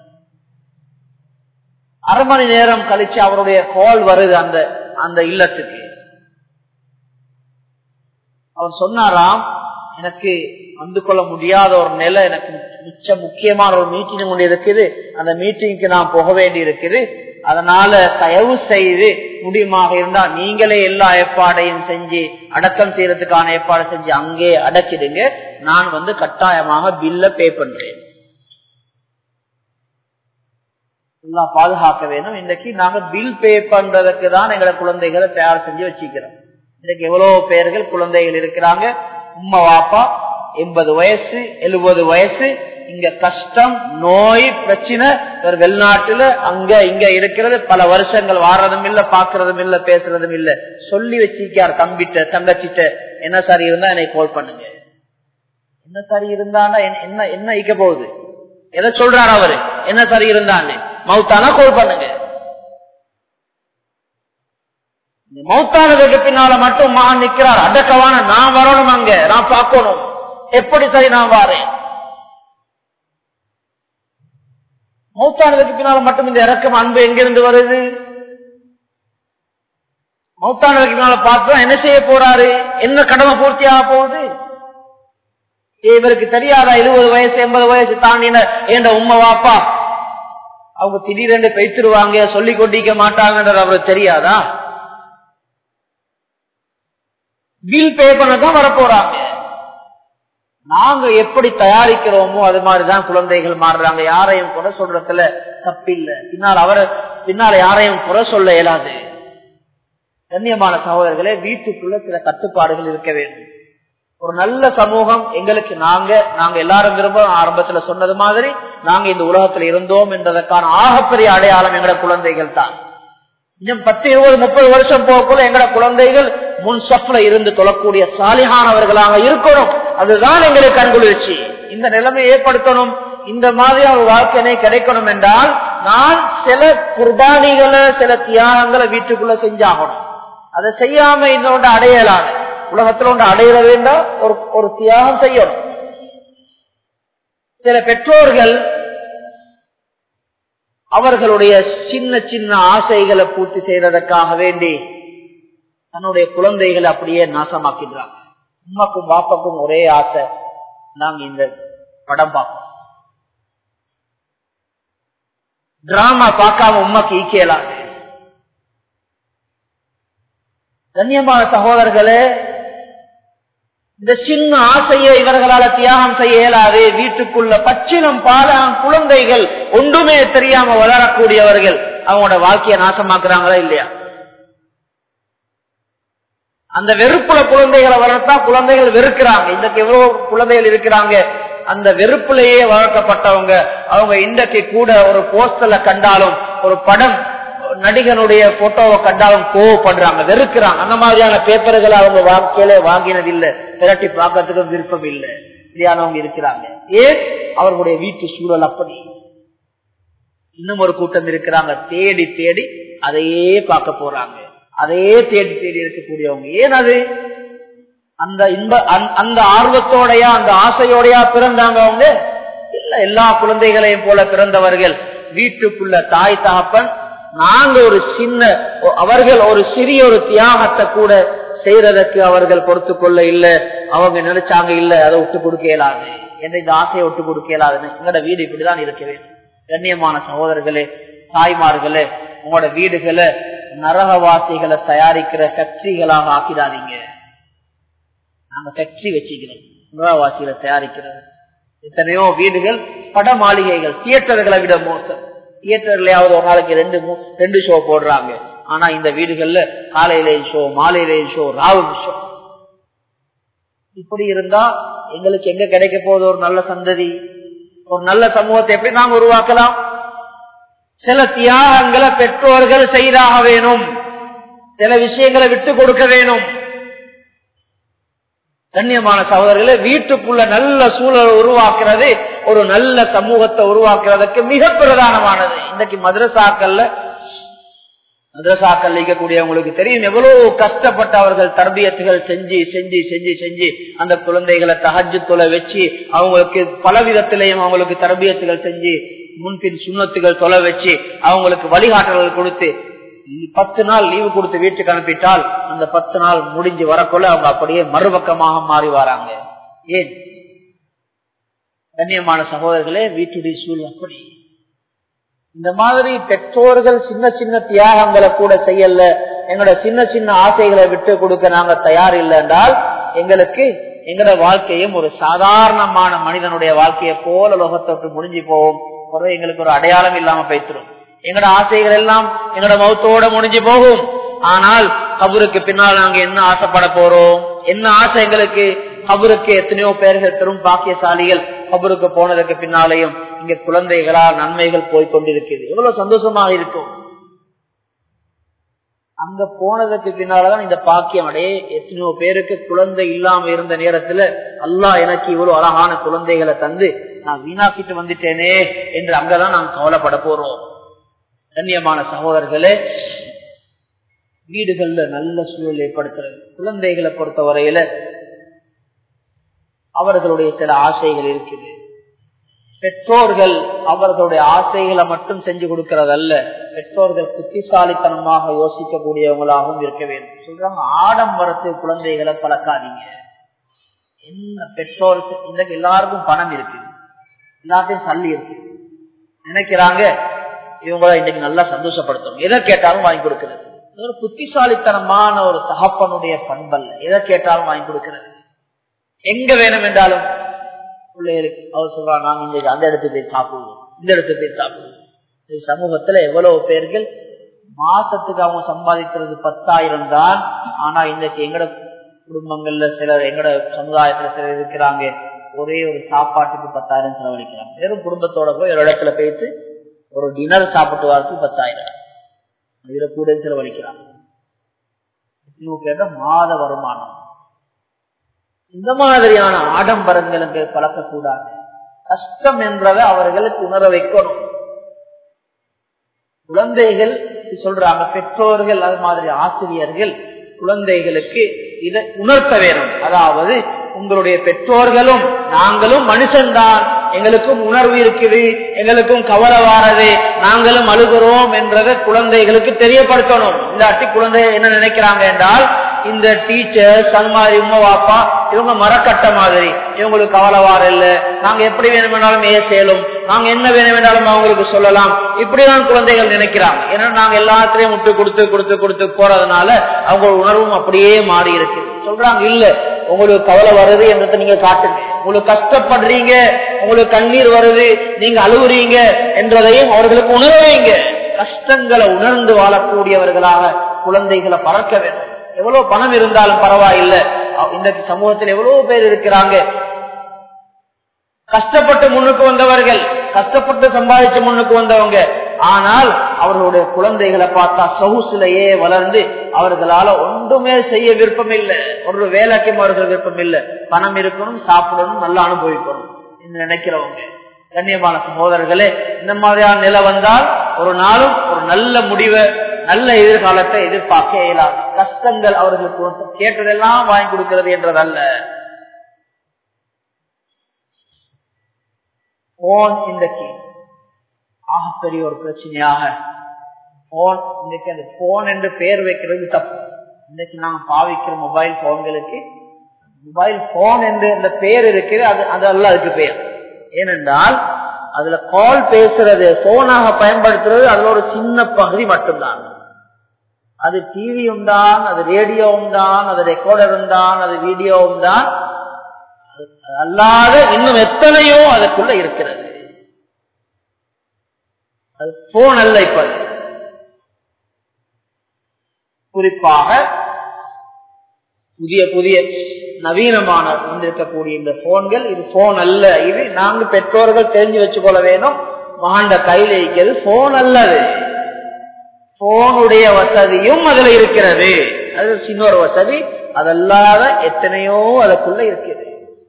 அரை மணி நேரம் கழிச்சு அவருடைய கால் வருது அந்த அந்த இல்லத்துக்கு அவர் சொன்னாராம் எனக்கு வந்து கொள்ள முடியாத ஒரு நிலை எனக்கு மிச்ச முக்கியமான ஒரு மீட்டிங் ஒன்று இருக்குது அந்த மீட்டிங்க்கு நான் போக வேண்டி இருக்குது அதனால தயவு செய்து முடியுமாக இருந்தா நீங்களே எல்லா ஏற்பாடையும் செஞ்சு அடக்கம் செய்யறதுக்கான ஏற்பாடு செஞ்சு அங்கே அடக்கிடுங்க நான் வந்து கட்டாயமாக பில்ல பே பண்றேன் எல்லாம் பாதுகாக்க வேணும் இன்னைக்கு நாங்க பில் பே பண்றதுக்கு தான் எங்களை குழந்தைகளை தயார் செஞ்சு வச்சுக்கிறோம் இன்னைக்கு எவ்வளவு பேர்கள் குழந்தைகள் இருக்கிறாங்க உம்மா வாப்பா எண்பது வயசு எழுபது வயசு இங்க கஷ்டம் நோய் பிரச்சனை ஒரு வெளிநாட்டுல அங்க இங்க இருக்கிறது பல வருஷங்கள் வாரதும் இல்ல பாக்குறதும் இல்ல பேசுறதும் இல்ல சொல்லி வச்சிருக்கார் தம்பிட்ட தங்கச்சிட்ட என்ன சாரி இருந்தா என்னை கால் பண்ணுங்க என்ன சரி இருந்தான்னா என்ன என்ன இக்க போகுது எதை சொல்றாரு அவரு என்ன சரி இருந்தான்னு மவுத்தானா கோல் பண்ணுங்க மௌத்தானதுக்கு பின்னால மட்டும் மகன் நிக்கிறார் அடக்கவான நான் வரணும் அங்க நான் பார்க்கணும் எப்படி சரி நான் வாரேன் மௌத்தானதுக்கு பின்னால மட்டும் இந்த இறக்கம் அன்பு எங்கிருந்து வருது மௌத்தானதுக்கு பின்னால பார்த்து என்ன செய்ய போறாரு என்ன கடமை பூர்த்தியாக போகுது இவருக்கு தெரியாதா எழுபது வயசு எண்பது வயசு தாண்டின என்ற உண்மை வாப்பா அவங்க திடீரென்று பெய்த்துருவாங்க சொல்லிக் கொண்டிருக்க மாட்டாங்கன்றது அவருக்கு தெரியாதா பில் பே பண்ணதான் வரப்போறாங்க நாங்க எப்படி தயாரிக்கிறோமோ அது மாதிரிதான் குழந்தைகள் மாறுறாங்க யாரையும் குறை சொல்றதுல தப்பில்லை பின்னால் அவரை பின்னால யாரையும் குறை சொல்ல இயலாது கண்ணியமான சகோதரர்களே வீட்டுக்குள்ள சில கட்டுப்பாடுகள் இருக்க வேண்டும் ஒரு நல்ல சமூகம் எங்களுக்கு நாங்க நாங்க எல்லாரும் விரும்ப ஆரம்பத்துல சொன்னது மாதிரி நாங்க இந்த உலகத்துல இருந்தோம் என்பதற்கான ஆகப்பெரிய அடையாளம் எங்கட குழந்தைகள் தான் இன்னும் பத்து இருபது முப்பது வருஷம் போகக்குள்ள எங்கட குழந்தைகள் முன் சப்ல இருந்து தொழக்கூடிய சாலிகானவர்களாக இருக்கணும் அதுதான் எங்களுக்கு கண்குளிர்ச்சி இந்த நிலைமை ஏற்படுத்தணும் இந்த மாதிரி ஒரு வாழ்க்கையை கிடைக்கணும் என்றால் நான் சில குர்பானிகளை சில தியாகங்களை வீட்டுக்குள்ள செஞ்சாகணும் அதை செய்யாம இன்னொன்று அடையலாம் உலகத்தில் ஒன்று அடையிற வேண்டாம் ஒரு ஒரு தியாகம் செய்யணும் சில பெற்றோர்கள் அவர்களுடைய சின்ன சின்ன ஆசைகளை பூர்த்தி செய்யறதற்காக வேண்டி தன்னுடைய குழந்தைகளை அப்படியே நாசமாக்கின்றாங்க உமாக்கும் பாப்பாக்கும் ஒரே ஆசை நாங்க இந்த படம் பார்ப்போம் டிராமா பார்க்காம உமாக்கு ஈக்கியலாம் கண்ணியமான சகோதரர்களே இந்த சின்ன ஆசையை இவர்களால தியாகம் செய்ய இயலாது வீட்டுக்குள்ள பச்சினம் பாலம் குழந்தைகள் ஒன்றுமே தெரியாம வளரக்கூடியவர்கள் அவங்களோட வாழ்க்கையை நாசமாக்குறாங்களா இல்லையா அந்த வெறுப்புல குழந்தைகளை வளர்த்தா குழந்தைகள் வெறுக்கிறாங்க இன்றைக்கு எவ்வளவு குழந்தைகள் இருக்கிறாங்க அந்த வெறுப்புலேயே வளர்க்கப்பட்டவங்க அவங்க இன்றைக்கு கூட ஒரு போஸ்டர்ல கண்டாலும் ஒரு படம் நடிகனுடைய போட்டோவை கண்டாலும் கோவப்படுறாங்க வெறுக்கிறாங்க அந்த மாதிரியான பேப்பர்களை அவங்க வாழ்க்கையில வாங்கினது இல்லை திரட்டி பார்க்கறதுக்கு விருப்பம் இல்லை இப்படியானவங்க இருக்கிறாங்க ஏன் அவர்களுடைய வீட்டு சூழல் அப்படி இன்னும் ஒரு கூட்டம் இருக்கிறாங்க தேடி தேடி அதையே பார்க்க போறாங்க அதையே தேடி தேடி இருக்கக்கூடியவங்க ஏன் அது அந்த இன்ப அந்த ஆர்வத்தோடையா அந்த ஆசையோடையா பிறந்தாங்க அவங்க இல்ல எல்லா குழந்தைகளையும் போல பிறந்தவர்கள் வீட்டுக்குள்ள தாய் தகப்பன் நாங்க ஒரு சின்ன அவர்கள் ஒரு சிறிய ஒரு தியாகத்தை கூட செய்யறதற்கு அவர்கள் பொறுத்து கொள்ள இல்ல அவங்க நினைச்சாங்க இல்ல அதை விட்டு கொடுக்க இயலாது என்ற இந்த ஆசையை விட்டு கொடுக்க இயலாதுன்னு எங்களோட வீடு இப்படிதான் இருக்க வேண்டும் கண்ணியமான சகோதரர்களே தாய்மார்களே உங்களோட வீடுகளை நரகவாசிகளை தயாரிக்கிற ஃபேக்டரிகளாக ஆக்கிடாதீங்க நாங்க ஃபேக்டரி வச்சுக்கிறோம் நரகவாசிகளை தயாரிக்கிறது எத்தனையோ வீடுகள் பட மாளிகைகள் தியேட்டர்களை விட மோசம் தியேட்டர்லயாவது ஒரு நாளைக்கு ரெண்டு ரெண்டு ஷோ போடுறாங்க ஆனா இந்த வீடுகள்ல காலையிலேயும் ஷோ மாலையிலேயும் ஷோ ராவு ஷோ இப்படி இருந்தா எங்களுக்கு எங்க கிடைக்க போகுது ஒரு நல்ல சந்ததி ஒரு நல்ல சமூகத்தை எப்படி நாம் உருவாக்கலாம் சில தியாகங்களை பெற்றோர்கள் செய்தாக வேணும் சில விஷயங்களை விட்டு கொடுக்க வேணும் கண்ணியமான சகோதரர்களே வீட்டுக்குள்ள நல்ல சூழல் உருவாக்குறது ஒரு நல்ல சமூகத்தை உருவாக்குறதுக்கு மிக பிரதானமானது இன்றைக்கு மதுரசாக்கள்ல மதுரசாக்கள் இருக்கக்கூடியவங்களுக்கு தெரியும் எவ்வளவு கஷ்டப்பட்டு அவர்கள் தர்பியத்துகள் செஞ்சு செஞ்சு செஞ்சு செஞ்சு அந்த குழந்தைகளை தகஜு தொலை வச்சு அவங்களுக்கு பல விதத்திலையும் அவங்களுக்கு தர்பியத்துகள் செஞ்சு முன்பின் சுண்ணத்துகள் தொலை வச்சு அவங்களுக்கு வழிகாட்டல்கள் கொடுத்து பத்து நாள் லீவு கொடுத்து வீட்டுக்கு அனுப்பிட்டால் அந்த பத்து நாள் முடிஞ்சு வரக்குள்ள அவங்க அப்படியே மறுபக்கமாக மாறி வராங்க ஏன் கண்ணியமான சகோதரர்களே வீட்டுடைய சூழல் அப்படி இந்த மாதிரி பெற்றோர்கள் சின்ன சின்ன தியாகங்களை கூட செய்யல எங்களோட சின்ன சின்ன ஆசைகளை விட்டு கொடுக்க நாங்க தயார் இல்லை என்றால் எங்களுக்கு எங்களோட வாழ்க்கையும் ஒரு சாதாரணமான மனிதனுடைய வாழ்க்கையை போல லோகத்தை விட்டு முடிஞ்சு போவோம் எங்களுக்கு ஒரு அடையாளம் இல்லாம போய்த்திரும் எங்கட ஆசைகள் எல்லாம் எங்கட மௌத்தோட முடிஞ்சு போகும் ஆனால் கபருக்கு பின்னால் நாங்க என்ன ஆசைப்பட போறோம் என்ன ஆசை எங்களுக்கு கபருக்கு எத்தனையோ பேர்கள் பெரும் பாக்கியசாலிகள் கபருக்கு போனதுக்கு பின்னாலேயும் இங்க குழந்தைகளால் நன்மைகள் போய்கொண்டிருக்கிறது எவ்வளவு சந்தோஷமாக இருக்கும் அங்க போனதுக்கு பின்னாலதான் இந்த பாக்கியம் அடையே எத்தனையோ பேருக்கு குழந்தை இல்லாம இருந்த நேரத்துல அல்லாஹ் எனக்கு இவ்வளவு அழகான குழந்தைகளை தந்து நான் வீணாக்கிட்டு வந்துட்டேனே என்று அங்கதான் நாம் கவலைப்பட போறோம் கண்ணியமான சகோதரர்களே வீடுகள்ல நல்ல சூழல் ஏற்படுத்துறது குழந்தைகளை பொறுத்த வரையில அவர்களுடைய சில ஆசைகள் இருக்குது பெற்றோர்கள் அவர்களுடைய ஆசைகளை மட்டும் செஞ்சு கொடுக்கறதல்ல பெற்றோர்கள் புத்திசாலித்தனமாக யோசிக்கக்கூடியவங்களாகவும் இருக்க வேண்டும் சொல்றாங்க ஆடம்பரத்து குழந்தைகளை பழக்காதீங்க என்ன பெற்றோர் இன்னைக்கு எல்லாருக்கும் பணம் இருக்கு எல்லாத்தையும் சல்லி இருக்கு நினைக்கிறாங்க இவங்கள இன்னைக்கு நல்லா சந்தோஷப்படுத்தணும் எதை கேட்டாலும் வாங்கி கொடுக்கிறது ஒரு புத்திசாலித்தனமான ஒரு தகப்பனுடைய பண்பல்ல எதை கேட்டாலும் வாங்கி கொடுக்கிறது எங்க வேணும் என்றாலும் பிள்ளைகளுக்கு அவர் சொல்றாங்க நாங்க இன்றைக்கு அந்த இடத்துக்கு போய் சாப்பிடுவோம் இந்த இடத்துக்கு போய் சாப்பிடுவோம் சமூகத்துல எவ்வளவு பேர்கள் மாசத்துக்கு அவங்க சம்பாதிக்கிறது பத்தாயிரம் தான் ஆனா இன்னைக்கு எங்கட குடும்பங்கள்ல சிலர் எங்கட சமுதாயத்துல சிலர் இருக்கிறாங்க ஒரே ஒரு சாப்பாட்டுக்கு பத்தாயிரம் செலவழிக்கிறாங்க வெறும் குடும்பத்தோட போய் ஒரு இடத்துல போயிட்டு ஒரு டின்னர் சாப்பிட்டு வரதுக்கு பத்தாயிரம் இதுல கூட செலவழிக்கிறாங்க கேட்ட மாத வருமானம் இந்த மாதிரியான ஆடம்பரங்களுக்கு கலக்கக்கூடாது கஷ்டம் என்றதை அவர்களுக்கு உணர வைக்கணும் குழந்தைகள் சொல்றாங்க பெற்றோர்கள் அது மாதிரி ஆசிரியர்கள் குழந்தைகளுக்கு இதை உணர்த்த வேணும் அதாவது உங்களுடைய பெற்றோர்களும் நாங்களும் மனுஷன்தான் எங்களுக்கும் உணர்வு இருக்குது எங்களுக்கும் கவலை வாரது நாங்களும் அழுகிறோம் என்றதை குழந்தைகளுக்கு தெரியப்படுத்தணும் இல்லாட்டி குழந்தை என்ன நினைக்கிறாங்க என்றால் இந்த டீச்சர் சல்மாரி உமா வாப்பா இவங்க மரக்கட்ட மாதிரி இவங்களுக்கு கவலை வார இல்ல நாங்க எப்படி வேணும் வேணாலும் ஏசேலும் நாங்க என்ன வேணும் வேண்டாலும் அவங்களுக்கு சொல்லலாம் இப்படிதான் குழந்தைகள் நினைக்கிறாங்க ஏன்னா நாங்க எல்லாத்திலையும் விட்டு கொடுத்து கொடுத்து கொடுத்து போறதுனால அவங்க உணர்வும் அப்படியே மாறி இருக்கு சொல்றாங்க இல்ல உங்களுக்கு கவலை வருது என்றதை நீங்க காட்டுங்க உங்களுக்கு கஷ்டப்படுறீங்க உங்களுக்கு கண்ணீர் வருது நீங்க அழுகுறீங்க என்றதையும் அவர்களுக்கு உணர வைங்க கஷ்டங்களை உணர்ந்து வாழக்கூடியவர்களாக குழந்தைகளை பறக்க வேண்டும் எவ்வளவு பணம் இருந்தாலும் பரவாயில்ல இந்த சமூகத்தில் எவ்வளவு பேர் இருக்கிறாங்க கஷ்டப்பட்டு முன்னுக்கு வந்தவர்கள் கஷ்டப்பட்டு சம்பாதிச்சு முன்னுக்கு வந்தவங்க ஆனால் அவர்களுடைய குழந்தைகளை பார்த்தா சொகுசிலேயே வளர்ந்து அவர்களால ஒன்றுமே செய்ய விருப்பம் இல்லை ஒரு வேலைக்கும் அவர்கள் விருப்பம் இல்லை பணம் இருக்கணும் சாப்பிடணும் நல்லா அனுபவிக்கணும் என்று நினைக்கிறவங்க கண்ணியமான சகோதரர்களே இந்த மாதிரியான நிலை வந்தால் ஒரு நாளும் ஒரு நல்ல முடிவை நல்ல எதிர்காலத்தை எதிர்பார்க்க இயலாது கஷ்டங்கள் அவர்களுக்கு கேட்டதெல்லாம் வாங்கி கொடுக்கிறது என்றதல்ல போன் இன்றைக்கு ஆகப்பெரிய ஒரு பிரச்சனையாக போன் இன்னைக்கு அந்த போன் என்று பெயர் வைக்கிறது தப்பு இன்னைக்கு நாங்க பாவிக்கிற மொபைல் போன்களுக்கு மொபைல் போன் என்று அந்த பெயர் இருக்குது அது அதெல்லாம் அதுக்கு பெயர் ஏனென்றால் அதுல கால் பேசுறது போனாக பயன்படுத்துறது அதுல ஒரு சின்ன பகுதி மட்டும்தான் அது டிவியும் தான் அது ரேடியோவும் தான் அது ரெக்கார்டரும் தான் அது வீடியோவும் தான் அல்லாத இன்னும் எத்தனையோ அதுக்குள்ள இருக்கிறது அது போன் அல்ல இப்ப குறிப்பாக புதிய புதிய நவீனமான வந்திருக்கக்கூடிய இந்த போன்கள் இது போன் அல்ல இது நாங்க பெற்றோர்கள் தெரிஞ்சு வச்சுக்கொள்ள வேணும் மகாண்ட கையில் இருக்கிறது போன் அல்லது போனுடைய வசதியும் அதுல இருக்கிறது அது சின்ன ஒரு வசதி அதல்லாத எத்தனையோ அதுக்குள்ள இருக்கிறது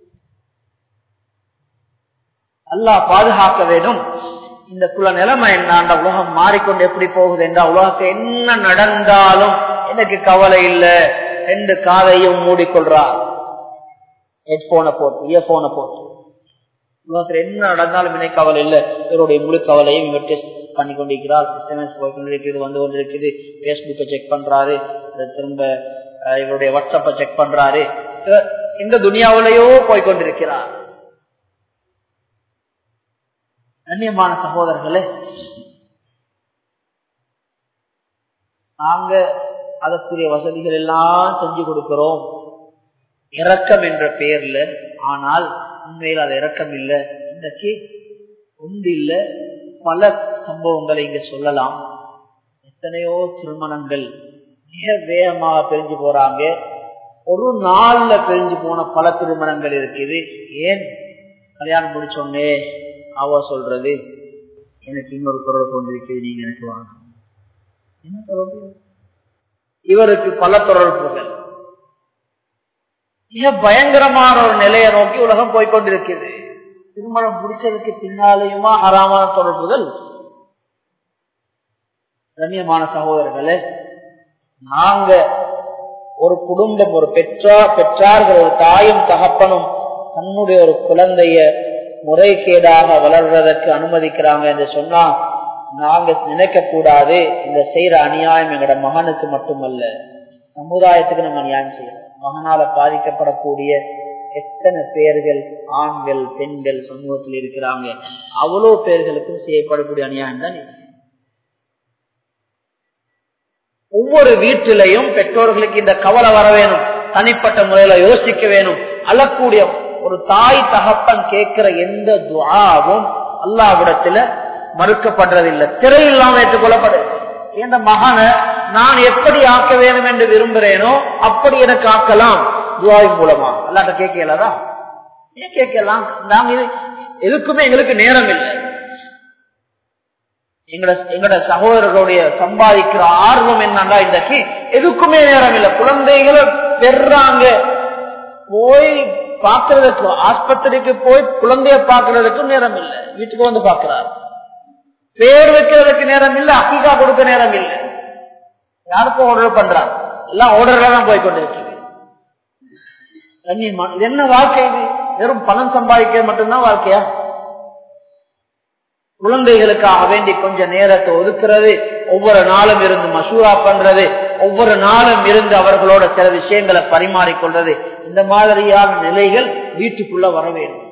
அல்லாஹ் பாதுகாக்க வேண்டும் இந்த குல நிலைமை என்ன அந்த உலகம் மாறிக்கொண்டு எப்படி போகுது என்றா உலகத்தை என்ன நடந்தாலும் எனக்கு கவலை இல்லை ரெண்டு காதையும் மூடிக்கொள்றார் ஹெட்போனை போட்டு இயர்போனை போட்டு உலகத்தில் என்ன நடந்தாலும் இணை கவலை இல்லை இவருடைய முழு கவலையும் இவர் டெஸ்ட் பண்ணி கொண்டிருக்கிறார் எஸ்எம்எஸ் போய் கொண்டிருக்கிறது வந்து கொண்டிருக்குது பேஸ்புக்கை செக் பண்றாரு திரும்ப இவருடைய வாட்ஸ்அப்பை செக் பண்றாரு இந்த துனியாவிலேயோ போய் கொண்டிருக்கிறார் கண்ணியமான சகோதரர்களே நாங்க அதற்குரிய வசதிகள் எல்லாம் செஞ்சு கொடுக்கிறோம் இறக்கம் என்ற பெயர்ல ஆனால் உண்மையில் அது இறக்கம் இல்லை இன்றைக்கு ஒன்று இல்ல பல சம்பவங்களை இங்க சொல்லலாம் எத்தனையோ திருமணங்கள் மிக வேகமாக பிரிஞ்சு போறாங்க ஒரு நாள்ல பிரிஞ்சு போன பல திருமணங்கள் இருக்குது ஏன் கல்யாணம் முடிச்சோன்னே அவ சொல்றது எனக்கு இன்னொரு தொடர்பு கொண்டிருக்கிறது நீங்க எனக்கு வாங்க என்ன தொடர்பு இவருக்கு பல தொடர்புகள் மிக பயங்கரமான ஒரு நிலையை நோக்கி உலகம் போய்கொண்டிருக்கிறது திருமணம் முடிச்சதுக்கு பின்னாலேயுமா அறாமான தொடர்புகள் கண்ணியமான சகோதரர்களே நாங்க ஒரு குடும்பம் ஒரு பெற்றார் பெற்றார்கள் ஒரு தாயும் தகப்பனும் தன்னுடைய ஒரு குழந்தைய முறைகேடாக வளர்றதற்கு அனுமதிக்கிறாங்க என்று சொன்னா நாங்க நினைக்க கூடாது இந்த செய்யற அநியாயம் எங்கட மகனுக்கு மட்டுமல்ல சமுதாயத்துக்கு நம்ம அநியாயம் செய்யணும் மகனால பாதிக்கப்படக்கூடிய எத்தனை பேர்கள் ஆண்கள் பெண்கள் சமூகத்தில் இருக்கிறாங்க அவ்வளவு பேர்களுக்கும் செய்யப்படக்கூடிய அநியாயம் தான் இது ஒவ்வொரு வீட்டிலையும் பெற்றோர்களுக்கு இந்த கவலை வர வேணும் தனிப்பட்ட முறையில யோசிக்க வேணும் அழக்கூடிய ஒரு தாய் தகப்பன் கேட்கிற எந்த துவாவும் அல்லாவிடத்துல மறுக்கப்படுறதில்லை திரை இல்லாம ஏற்றுக்கொள்ளப்படுது இந்த மகனை நான் எப்படி ஆக்க வேணும் என்று விரும்புகிறேனோ அப்படி எனக்கு ஆக்கலாம் துவாவின் மூலமா அல்லாட்ட கேட்கலதா ஏன் கேட்கலாம் நாங்க இது எதுக்குமே எங்களுக்கு நேரம் இல்லை எங்கட எங்கட சகோதரர்களுடைய சம்பாதிக்கிற ஆர்வம் என்னன்னா இன்றைக்கு எதுக்குமே நேரம் இல்லை குழந்தைகளை பெறாங்க போய் பாக்குறதுக்கு ஆஸ்பத்திரிக்கு போய் குழந்தைய பாக்குறதுக்கும் நேரம் இல்லை வீட்டுக்கு வந்து பாக்குறாரு பேர் வைக்கிறதுக்கு நேரம் இல்லை அக்கீகா கொடுக்க நேரம் இல்லை யாருக்கும் ஆர்டர் பண்றாங்க எல்லாம் ஆர்டர்ல தான் போய் கொண்டிருக்கீங்க இது என்ன வாழ்க்கை இது வெறும் பணம் சம்பாதிக்க மட்டும்தான் வாழ்க்கையா குழந்தைகளுக்காக வேண்டி கொஞ்ச நேரத்தை ஒதுக்குறது ஒவ்வொரு நாளும் இருந்து மசூரா பண்றது ஒவ்வொரு நாளும் இருந்து அவர்களோட சில விஷயங்களை பரிமாறிக்கொள்றது இந்த மாதிரியான நிலைகள் வீட்டுக்குள்ள வர வேண்டும்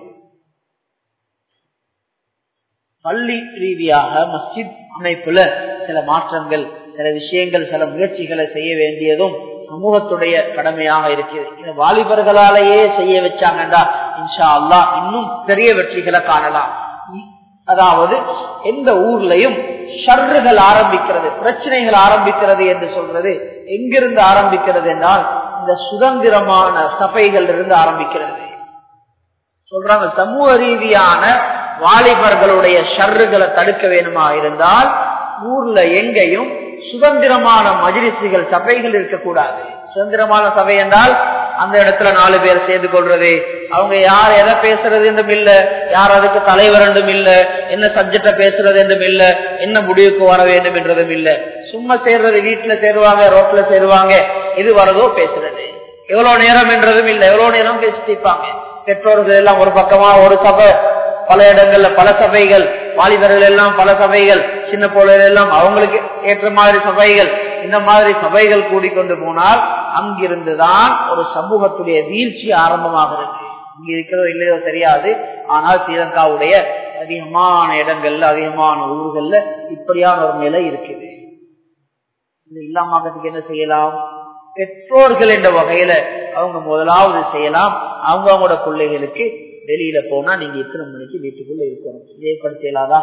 பள்ளி ரீதியாக மஸ்ஜித் அமைப்புல சில மாற்றங்கள் சில விஷயங்கள் சில முயற்சிகளை செய்ய வேண்டியதும் சமூகத்துடைய கடமையாக இருக்கிறது இந்த வாலிபர்களாலேயே செய்ய வச்சாங்கண்டா இன்ஷா அல்லா இன்னும் பெரிய வெற்றிகளை காணலாம் அதாவது எந்த ஊர்லயும் ஷர்றுகள் ஆரம்பிக்கிறது பிரச்சனைகள் ஆரம்பிக்கிறது என்று சொல்றது எங்கிருந்து ஆரம்பிக்கிறது என்றால் இந்த சுதந்திரமான சபைகள் இருந்து ஆரம்பிக்கிறது சொல்றாங்க சமூக ரீதியான வாலிபர்களுடைய ஷர்றுகளை தடுக்க வேணுமா இருந்தால் ஊர்ல எங்கேயும் சுதந்திரமான மஜிலிசுகள் சபைகள் இருக்கக்கூடாது சுதந்திரமான சபை என்றால் அந்த இடத்துல நாலு பேர் சேர்ந்து கொள்றது அவங்க யார் எதை பேசுறது என்றும் இல்ல யார் அதுக்கு தலைவர் என்றும் இல்ல என்ன சப்ஜெக்ட பேசுறது என்றும் இல்ல என்ன முடிவுக்கு வர வேண்டும் என்றதும் இல்ல சும்மா சேர்றது வீட்டுல சேருவாங்க ரோட்ல சேருவாங்க எது வரதோ பேசுறது எவ்வளவு நேரம் என்றதும் இல்ல எவ்வளவு நேரம் பேசிட்டு இருப்பாங்க பெற்றோர்கள் எல்லாம் ஒரு பக்கமா ஒரு சபை பல இடங்கள்ல பல சபைகள் வாலிபர்கள் எல்லாம் பல சபைகள் சின்ன பிள்ளைகள் எல்லாம் அவங்களுக்கு ஏற்ற மாதிரி சபைகள் இந்த மாதிரி சபைகள் கூடிக்கொண்டு போனால் அங்கிருந்துதான் ஒரு சமூகத்துடைய வீழ்ச்சி ஆரம்பமாகிறது இங்க இருக்கிறதோ இல்லையோ தெரியாது ஆனால் ஸ்ரீலங்காவுடைய அதிகமான இடங்கள்ல அதிகமான ஊர்கள்ல இப்படியான ஒரு நிலை இருக்குது இது இல்லாமக்கிறதுக்கு என்ன செய்யலாம் பெற்றோர்கள் என்ற வகையில அவங்க முதலாவது செய்யலாம் அவங்க அவங்களோட பிள்ளைகளுக்கு வெளியில போனா நீங்க எத்தனை மணிக்கு வீட்டுக்குள்ள இருக்கணும் இதே படுத்தலாதா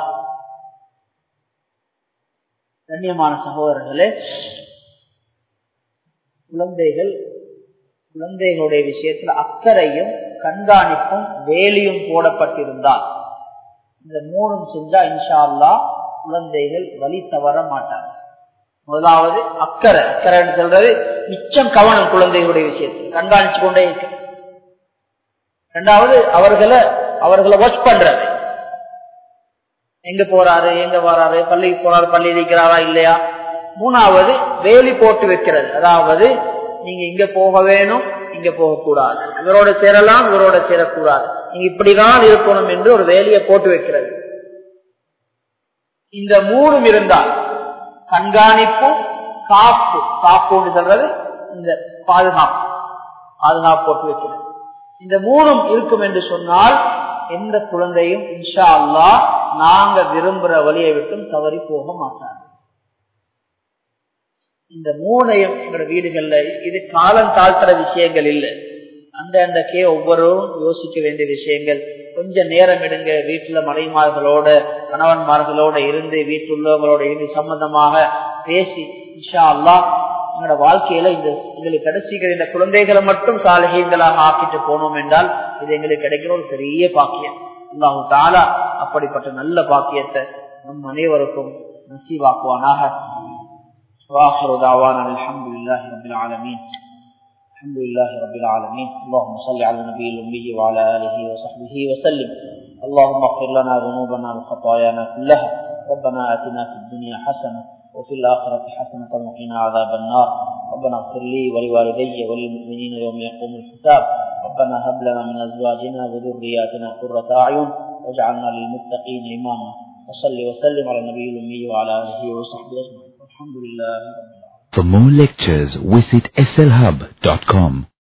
கண்ணியமான சகோதரர்களே குழந்தைகள் குழந்தைகளுடைய விஷயத்துல அக்கறையும் கண்காணிப்பும் வேலியும் போடப்பட்டிருந்தால் இந்த மூணும் செஞ்சா இன்ஷா அல்லா குழந்தைகள் வழி தவற மாட்டாங்க முதலாவது அக்கறை அக்கறைன்னு சொல்றது மிச்சம் கவனம் குழந்தைகளுடைய விஷயத்தில் கண்காணிச்சு கொண்டே இருக்கு ரெண்டாவது அவர்களை அவர்களை வாட்ச் பண்றது எங்க போறாரு எங்க வராரு பள்ளிக்கு போறாரு பள்ளி இருக்கிறாரா இல்லையா மூணாவது வேலி போட்டு வைக்கிறது அதாவது நீங்க இங்க போக வேணும் இங்க போகக்கூடாது இவரோட சேரலாம் இவரோட சேரக்கூடாது நீங்க இப்படிதான் இருக்கணும் என்று ஒரு வேலியை போட்டு வைக்கிறது இந்த மூணும் இருந்தால் கண்காணிப்பும் காப்பு காப்புன்னு சொல்றது இந்த பாதுகாப்பு பாதுகாப்பு போட்டு வைக்கிறது இந்த மூணும் இருக்கும் என்று சொன்னால் எந்த குழந்தையும் இன்ஷா அல்லா நாங்க விரும்புற வழியை விட்டும் தவறி போக மாட்டாங்க இந்த மூணையும் எங்களோட வீடுகள்ல இது காலம் தாழ்த்துற விஷயங்கள் இல்லை அந்த அந்தக்கே ஒவ்வொருவரும் யோசிக்க வேண்டிய விஷயங்கள் கொஞ்ச நேரம் எடுங்க வீட்டுல மனைமார்களோட கணவன்மார்களோட இருந்து வீட்டுள்ளவங்களோட இருந்து சம்பந்தமாக பேசி இன்ஷா அல்லா எங்களோட வாழ்க்கையில இந்த எங்களுக்கு கிடைச்சிக்கிற இந்த குழந்தைகளை மட்டும் சாலைகளாக ஆக்கிட்டு போனோம் என்றால் இது எங்களுக்கு கிடைக்கிற ஒரு பெரிய பாக்கியம் அல்லாஹு தாலா அப்படிப்பட்ட நல்ல பாக்கியத்தை நம் அனைவருக்கும் நசீவாக்குவானாக واخر دعوانا الحمد لله رب العالمين الحمد لله رب العالمين اللهم صل على النبي الامي وعلى اله وصحبه وسلم اللهم اغفر لنا ذنوبنا وخطايانا كلها ربنا اتنا في الدنيا حسنه وفي الاخره حسنه وقنا عذاب النار ربنا اغفر لي ولوالدي وللمؤمنين يوم يقوم الحساب ربنا هب لنا من ازواجنا وذرياتنا قرة اعين واجعلنا للمتقين اماما وصل وسلم على النبي الامي وعلى اله وصحبه اجمعين الحمد لله رب العالمين For more lectures, visit slhub.com.